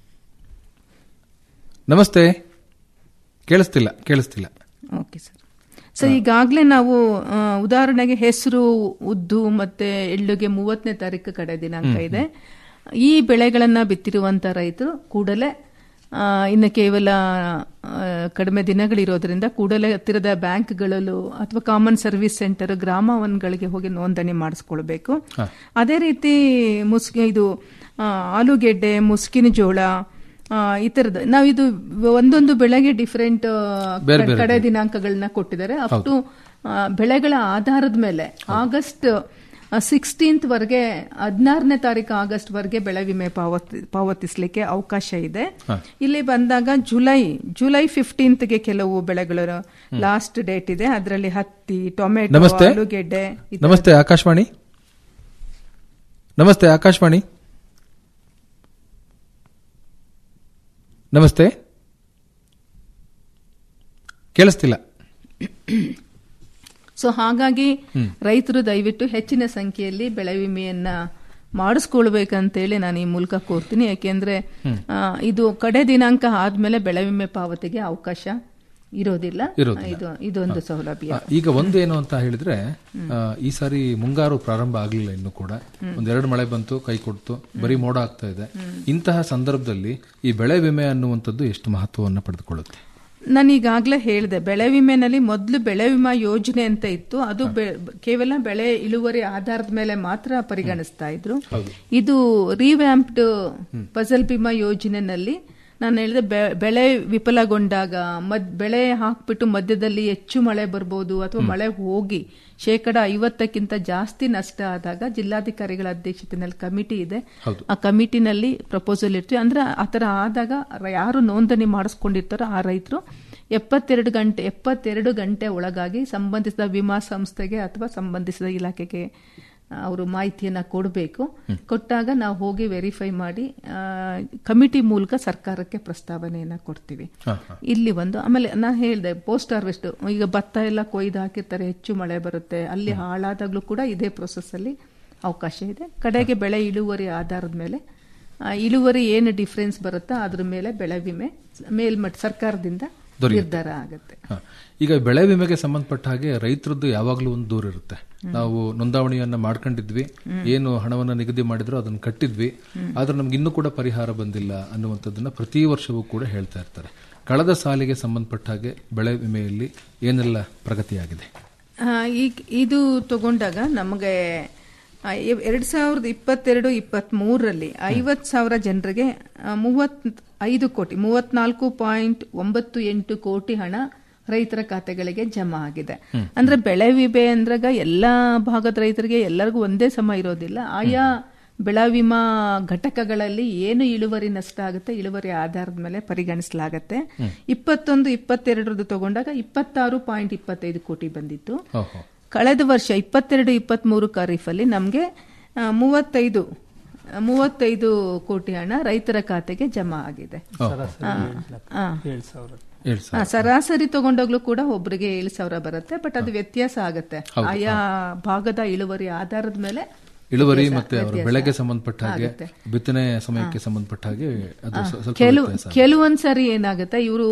ನಮಸ್ತೆ ಕೇಳಿಸ್ತಿಲ್ಲ ಕೇಳಿಸ್ತಿಲ್ಲ ಓಕೆ ಸರ್ ಸೊ ಈಗಾಗಲೇ ನಾವು ಆ, ಉದಾಹರಣೆಗೆ ಹೆಸರು ಉದ್ದು ಮತ್ತೆ ಎಳ್ಳುಗೆ ಮೂವತ್ತನೇ ತಾರೀಕು ಕಡೆ ದಿನಾಂಕ ಹ್ಮ್, ಇದೆ ಈ ಬೆಳೆಗಳನ್ನ ಬಿತ್ತಿರುವಂತ ರೈತರು ಕೂಡಲೇ ಆ, ಇನ್ನು ಕೇವಲ ಆ, ಕಡಿಮೆ ದಿನಗಳಿರೋದ್ರಿಂದ ಕೂಡಲೇ ಹತ್ತಿರದ ಬ್ಯಾಂಕ್ಗಳಲ್ಲೂ ಅಥವಾ ಕಾಮನ್ ಸರ್ವಿಸ್ ಸೆಂಟರ್ ಗ್ರಾಮ ಒನ್ಗಳಿಗೆ ಹೋಗಿ ನೋಂದಣಿ ಮಾಡಿಸ್ಕೊಳ್ಬೇಕು ಹಾ. ಅದೇ ರೀತಿ ಮುಸ್ಕಿ ಇದು ಆ, ಆಲೂಗೆಡ್ಡೆ ಮುಸ್ಕಿನ ಜೋಳ ಆ, ಈ ತರದ ನಾವಿದು ಒಂದೊಂದು ಬೆಳೆಗೆ ಡಿಫರೆಂಟ್ ಬೇರೆ ಬೇರೆ ಕಡೆ ಬೇರೆ. ದಿನಾಂಕಗಳನ್ನ ಕೊಟ್ಟಿದ್ದಾರೆ ಅಪ್ ಹೌದು. ಟು ಬೆಳೆಗಳ ಆಧಾರದ ಮೇಲೆ ಆಗಸ್ಟ್ ಸಿಕ್ಸ್ಟೀನ್ತ್ ವರೆಗೆ ಹದಿನಾರನೇ ತಾರೀಕು ಆಗಸ್ಟ್ ವರೆಗೆ ಬೆಳೆ ವಿಮೆ ಪಾವತಿ ಪಾವತಿಸಲಿಕ್ಕೆ ಅವಕಾಶ ಇದೆ ಹಾ. ಇಲ್ಲಿ ಬಂದಾಗ ಜುಲೈ ಜುಲೈ ಫಿಫ್ಟೀನ್ತ್ಗೆ ಕೆಲವು ಬೆಳೆಗಳ ಲಾಸ್ಟ್ ಡೇಟ್ ಇದೆ ಅದರಲ್ಲಿ ಹತ್ತಿ ಟೊಮೆಟೊ ನಮಸ್ತೆ ಆಲೂಗೆಡ್ಡೆ ಈ ನಮಸ್ತೆ ಆಕಾಶವಾಣಿ ನಮಸ್ತೆ ಆಕಾಶವಾಣಿ ನಮಸ್ತೆ ಕೇಳಿಸ್ತಿಲ್ಲ ಸೊ ಹಾಗಾಗಿ ಹ್ಮ್. ರೈತರು ದಯವಿಟ್ಟು ಹೆಚ್ಚಿನ ಸಂಖ್ಯೆಯಲ್ಲಿ ಬೆಳೆ ವಿಮೆಯನ್ನ ಮಾಡಿಸ್ಕೊಳ್ಬೇಕಂತೇಳಿ ನಾನು ಈ ಮೂಲಕ ಕೋರ್ತೀನಿ ಯಾಕೆಂದ್ರೆ ಹ್ಮ್. ಆ, ಇದು ಕಡೆ ದಿನಾಂಕ ಆದ್ಮೇಲೆ ಬೆಳೆ ವಿಮೆ ಪಾವತಿಗೆ ಅವಕಾಶ ಇರೋದಿಲ್ಲ ಇರೋದಿಲ್ಲ. ಇದು ಇದೊಂದು ಸೌಲಭ್ಯ ಆ, ಈಗ ಒಂದೇನು ಅಂತ ಹೇಳಿದ್ರೆ ಆ, ಈ ಸಾರಿ ಮುಂಗಾರು ಪ್ರಾರಂಭ ಆಗಲಿಲ್ಲ ಇನ್ನು ಕೂಡ ಒಂದೆರಡು ಮಳೆ ಬಂತು ಕೈ ಕೊಡ್ತು ಬರೀ ಮೋಡ ಆಗ್ತಾ ಇದೆ ಇಂತಹ ಸಂದರ್ಭದಲ್ಲಿ ಈ ಬೆಳೆ ವಿಮೆ ಅನ್ನುವಂಥದ್ದು ಎಷ್ಟು ಮಹತ್ವವನ್ನು ಪಡೆದುಕೊಳ್ಳುತ್ತೆ ನಾನು ಈಗಾಗಲೇ ಹೇಳಿದೆ ಬೆಳೆ ವಿಮೆನಲ್ಲಿ ಮೊದಲು ಬೆಳೆ ವಿಮಾ ಯೋಜನೆ ಅಂತ ಇತ್ತು ಅದು ಬೆ- ಕೇವಲ ಬೆಳೆ ಇಳುವರಿ ಆಧಾರದ ಮೇಲೆ ಮಾತ್ರ ಪರಿಗಣಿಸ್ತಾ ಇದ್ರು ಹೌದು. ಇದು ರಿವ್ಯಾಂಪ್ಡ್ ಫಸಲ್ ಬಿಮಾ ಯೋಜನೆನಲ್ಲಿ ನಾನು ಹೇಳಿದೆ ಬೆ- ಬೆಳೆ ವಿಫಲಗೊಂಡಾಗ ಮದ್ ಬೆಳೆ ಹಾಕ್ಬಿಟ್ಟು ಮಧ್ಯದಲ್ಲಿ ಹೆಚ್ಚು ಮಳೆ ಬರ್ಬೋದು ಅಥವಾ ಮಳೆ ಹೋಗಿ ಶೇಕಡ ಐವತ್ತಕ್ಕಿಂತ ಜಾಸ್ತಿ ನಷ್ಟ ಆದಾಗ ಜಿಲ್ಲಾಧಿಕಾರಿಗಳ ಅಧ್ಯಕ್ಷತೆಯಲ್ಲಿ ಕಮಿಟಿ ಇದೆ ಹೌದು. ಆ ಕಮಿಟಿನಲ್ಲಿ ಪ್ರಪೋಸಲ್ ಇರ್ತೀವಿ ಅಂದ್ರೆ ಆ ಥರ ಆದಾಗ ರ- ಯಾರು ನೋಂದಣಿ ಮಾಡಿಸ್ಕೊಂಡಿರ್ತಾರೋ ಆ ರೈತರು ಎಪ್ಪತ್ತೆರಡು ಗಂಟೆ ಎಪ್ಪತ್ತೆರಡು ಗಂಟೆ ಒಳಗಾಗಿ ಸಂಬಂಧಿಸಿದ ವಿಮಾ ಸಂಸ್ಥೆಗೆ ಅಥವಾ ಸಂಬಂಧಿಸಿದ ಇಲಾಖೆಗೆ ಅವರು ಮಾಹಿತಿಯನ್ನ ಕೊಡಬೇಕು ಕೊಟ್ಟಾಗ ನಾವು ಹೋಗಿ ವೆರಿಫೈ ಮಾಡಿ ಆ, ಕಮಿಟಿ ಮೂಲಕ ಸರ್ಕಾರಕ್ಕೆ ಪ್ರಸ್ತಾವನೆಯನ್ನ ಕೊಡ್ತೀವಿ ಹಾ, ಹಾ. ಇಲ್ಲಿ ಒಂದು ಆಮೇಲೆ ನಾನು ಹೇಳಿದೆ ಪೋಸ್ಟ್ ಹಾರ್ವೆಸ್ಟ್ ಈಗ ಭತ್ತ ಎಲ್ಲ ಕೊಯ್ದು ಹಾಕಿರ್ತಾರೆ ಹೆಚ್ಚು ಮಳೆ ಬರುತ್ತೆ ಅಲ್ಲಿ ಹಾಳಾದಾಗ್ಲೂ ಕೂಡ ಇದೇ ಪ್ರೊಸೆಸ್ ಅಲ್ಲಿ ಅವಕಾಶ ಇದೆ ಕಡೆಗೆ ಬೆಳೆ ಇಳುವರಿ ಆಧಾರದ ಮೇಲೆ ಆ, ಇಳುವರಿ ಏನು ಡಿಫ್ರೆನ್ಸ್ ಬರುತ್ತೋ ಅದ್ರ ಮೇಲೆ ಬೆಳೆ ವಿಮೆ ಮೇಲ್ಮಟ್ಟ ಸರ್ಕಾರದಿಂದ ದೊರೆಯುತ್ತೆ ನಿರ್ಧಾರ ಆಗುತ್ತೆ ಹ. ಈಗ ಬೆಳೆ ವಿಮೆಗೆ ಸಂಬಂಧಪಟ್ಟ ಹಾಗೆ ರೈತರದ್ದು ಯಾವಾಗಲೂ ಒಂದು ದೂರ ಇರುತ್ತೆ ನಾವು ನೋಂದಾವಣಿಯನ್ನ ಮಾಡ್ಕೊಂಡಿದ್ವಿ ಏನು ಹಣವನ್ನ ನಿಗದಿ ಮಾಡಿದ್ರು ಅದನ್ನ ಕಟ್ಟಿದ್ವಿ ಆದ್ರೆ ನಮ್ಗೆ ಇನ್ನೂ ಕೂಡ ಪರಿಹಾರ ಬಂದಿಲ್ಲ ಅನ್ನುವಂಥದ್ದನ್ನ ಪ್ರತಿ ವರ್ಷವೂ ಕೂಡ ಹೇಳ್ತಾ ಇರ್ತಾರೆ ಕಳೆದ ಸಾಲಿಗೆ ಸಂಬಂಧಪಟ್ಟ ಹಾಗೆ ಬೆಳೆ ವಿಮೆಯಲ್ಲಿ ಏನೆಲ್ಲ ಪ್ರಗತಿಯಾಗಿದೆ ಆ, ಈಗ ಇದು ತಗೊಂಡಾಗ ನಮಗೆ ಆ, ಎ- ಎರಡ್ ಸಾವಿರದ ಇಪ್ಪತ್ತೆರಡು ಇಪ್ಪತ್ತ್ ಮೂರರಲ್ಲಿ ಐವತ್ ಸಾವಿರ ಜನರಿಗೆ ಮೂವತ್ ಐದು ಕೋಟಿ ಮೂವತ್ನಾಲ್ಕು ಪಾಯಿಂಟ್ ಒಂಬತ್ತು ಎಂಟು ಕೋಟಿ ಹಣ ರೈತರ ಖಾತೆಗಳಿಗೆ ಜಮಾ ಆಗಿದೆ ಅಂದ್ರೆ ಬೆಳೆ ವಿಮೆ ಅಂದ್ರಾಗ ಎಲ್ಲಾ ಭಾಗದ ರೈತರಿಗೆ ಎಲ್ಲರಿಗೂ ಒಂದೇ ಸಮ ಇರೋದಿಲ್ಲ ಆಯಾ ಬೆಳೆ ವಿಮಾ ಘಟಕಗಳಲ್ಲಿ ಏನು ಇಳುವರಿ ನಷ್ಟ ಆಗುತ್ತೆ ಇಳುವರಿ ಆಧಾರದ ಮೇಲೆ ಪರಿಗಣಿಸಲಾಗತ್ತೆ ಇಪ್ಪತ್ತೊಂದು ಇಪ್ಪತ್ತೆರಡರದ್ದು ತಗೊಂಡಾಗ ಇಪ್ಪತ್ತಾರು ಪಾಯಿಂಟ್ ಇಪ್ಪತ್ತೈದು ಕೋಟಿ ಬಂದಿತ್ತು ಓಹೋ ಕಳೆದ ವರ್ಷ ಇಪ್ಪತ್ತೆರಡು ಇಪ್ಪತ್ಮೂರು ಖರೀಫಲ್ಲಿ ನಮಗೆ ಮೂವತ್ತೈದು ಆ, ಮೂವತ್ತೈದು ಕೋಟಿ ಹಣ ರೈತರ ಖಾತೆಗೆ ಜಮಾ ಆಗಿದೆ ಆ, ಆ. ಏಳು ಆ, ಸರಾಸರಿ ತಗೊಂಡೋಗ್ಲೂ ಕೂಡ ಒಬ್ಬರಿಗೆ ಏಳು ಸಾವಿರ ಬರುತ್ತೆ ಬಟ್ ಅದು ವ್ಯತ್ಯಾಸ ಆಗುತ್ತೆ ಆಯಾ ಭಾಗದ ಇಳುವರಿ ಆಧಾರದ ಮೇಲೆ ಇಳುವರಿ ವ್ಯತ್ಯಾಸ- ಮತ್ತೆ ಅವರ ವ್ಯತ್ಯಾಸ ಬೆಳೆಗೆ ಸಂಬಂಧಪಟ್ಟ ಹಾಗೆ ಆಗುತ್ತೆ. ಬಿತ್ತನೆ ಸಮಯಕ್ಕೆ ಸಂಬಂಧಪಟ್ಟ ಹಾಗೆ ಅದು ಸ್ವ- ಸ್ವಲ್ಪ ಕೆಲವು ವ್ಯತ್ಯಾಸ ಕೆಲವೊಂದ್ಸರಿ ಏನಾಗುತ್ತೆ ಇವರು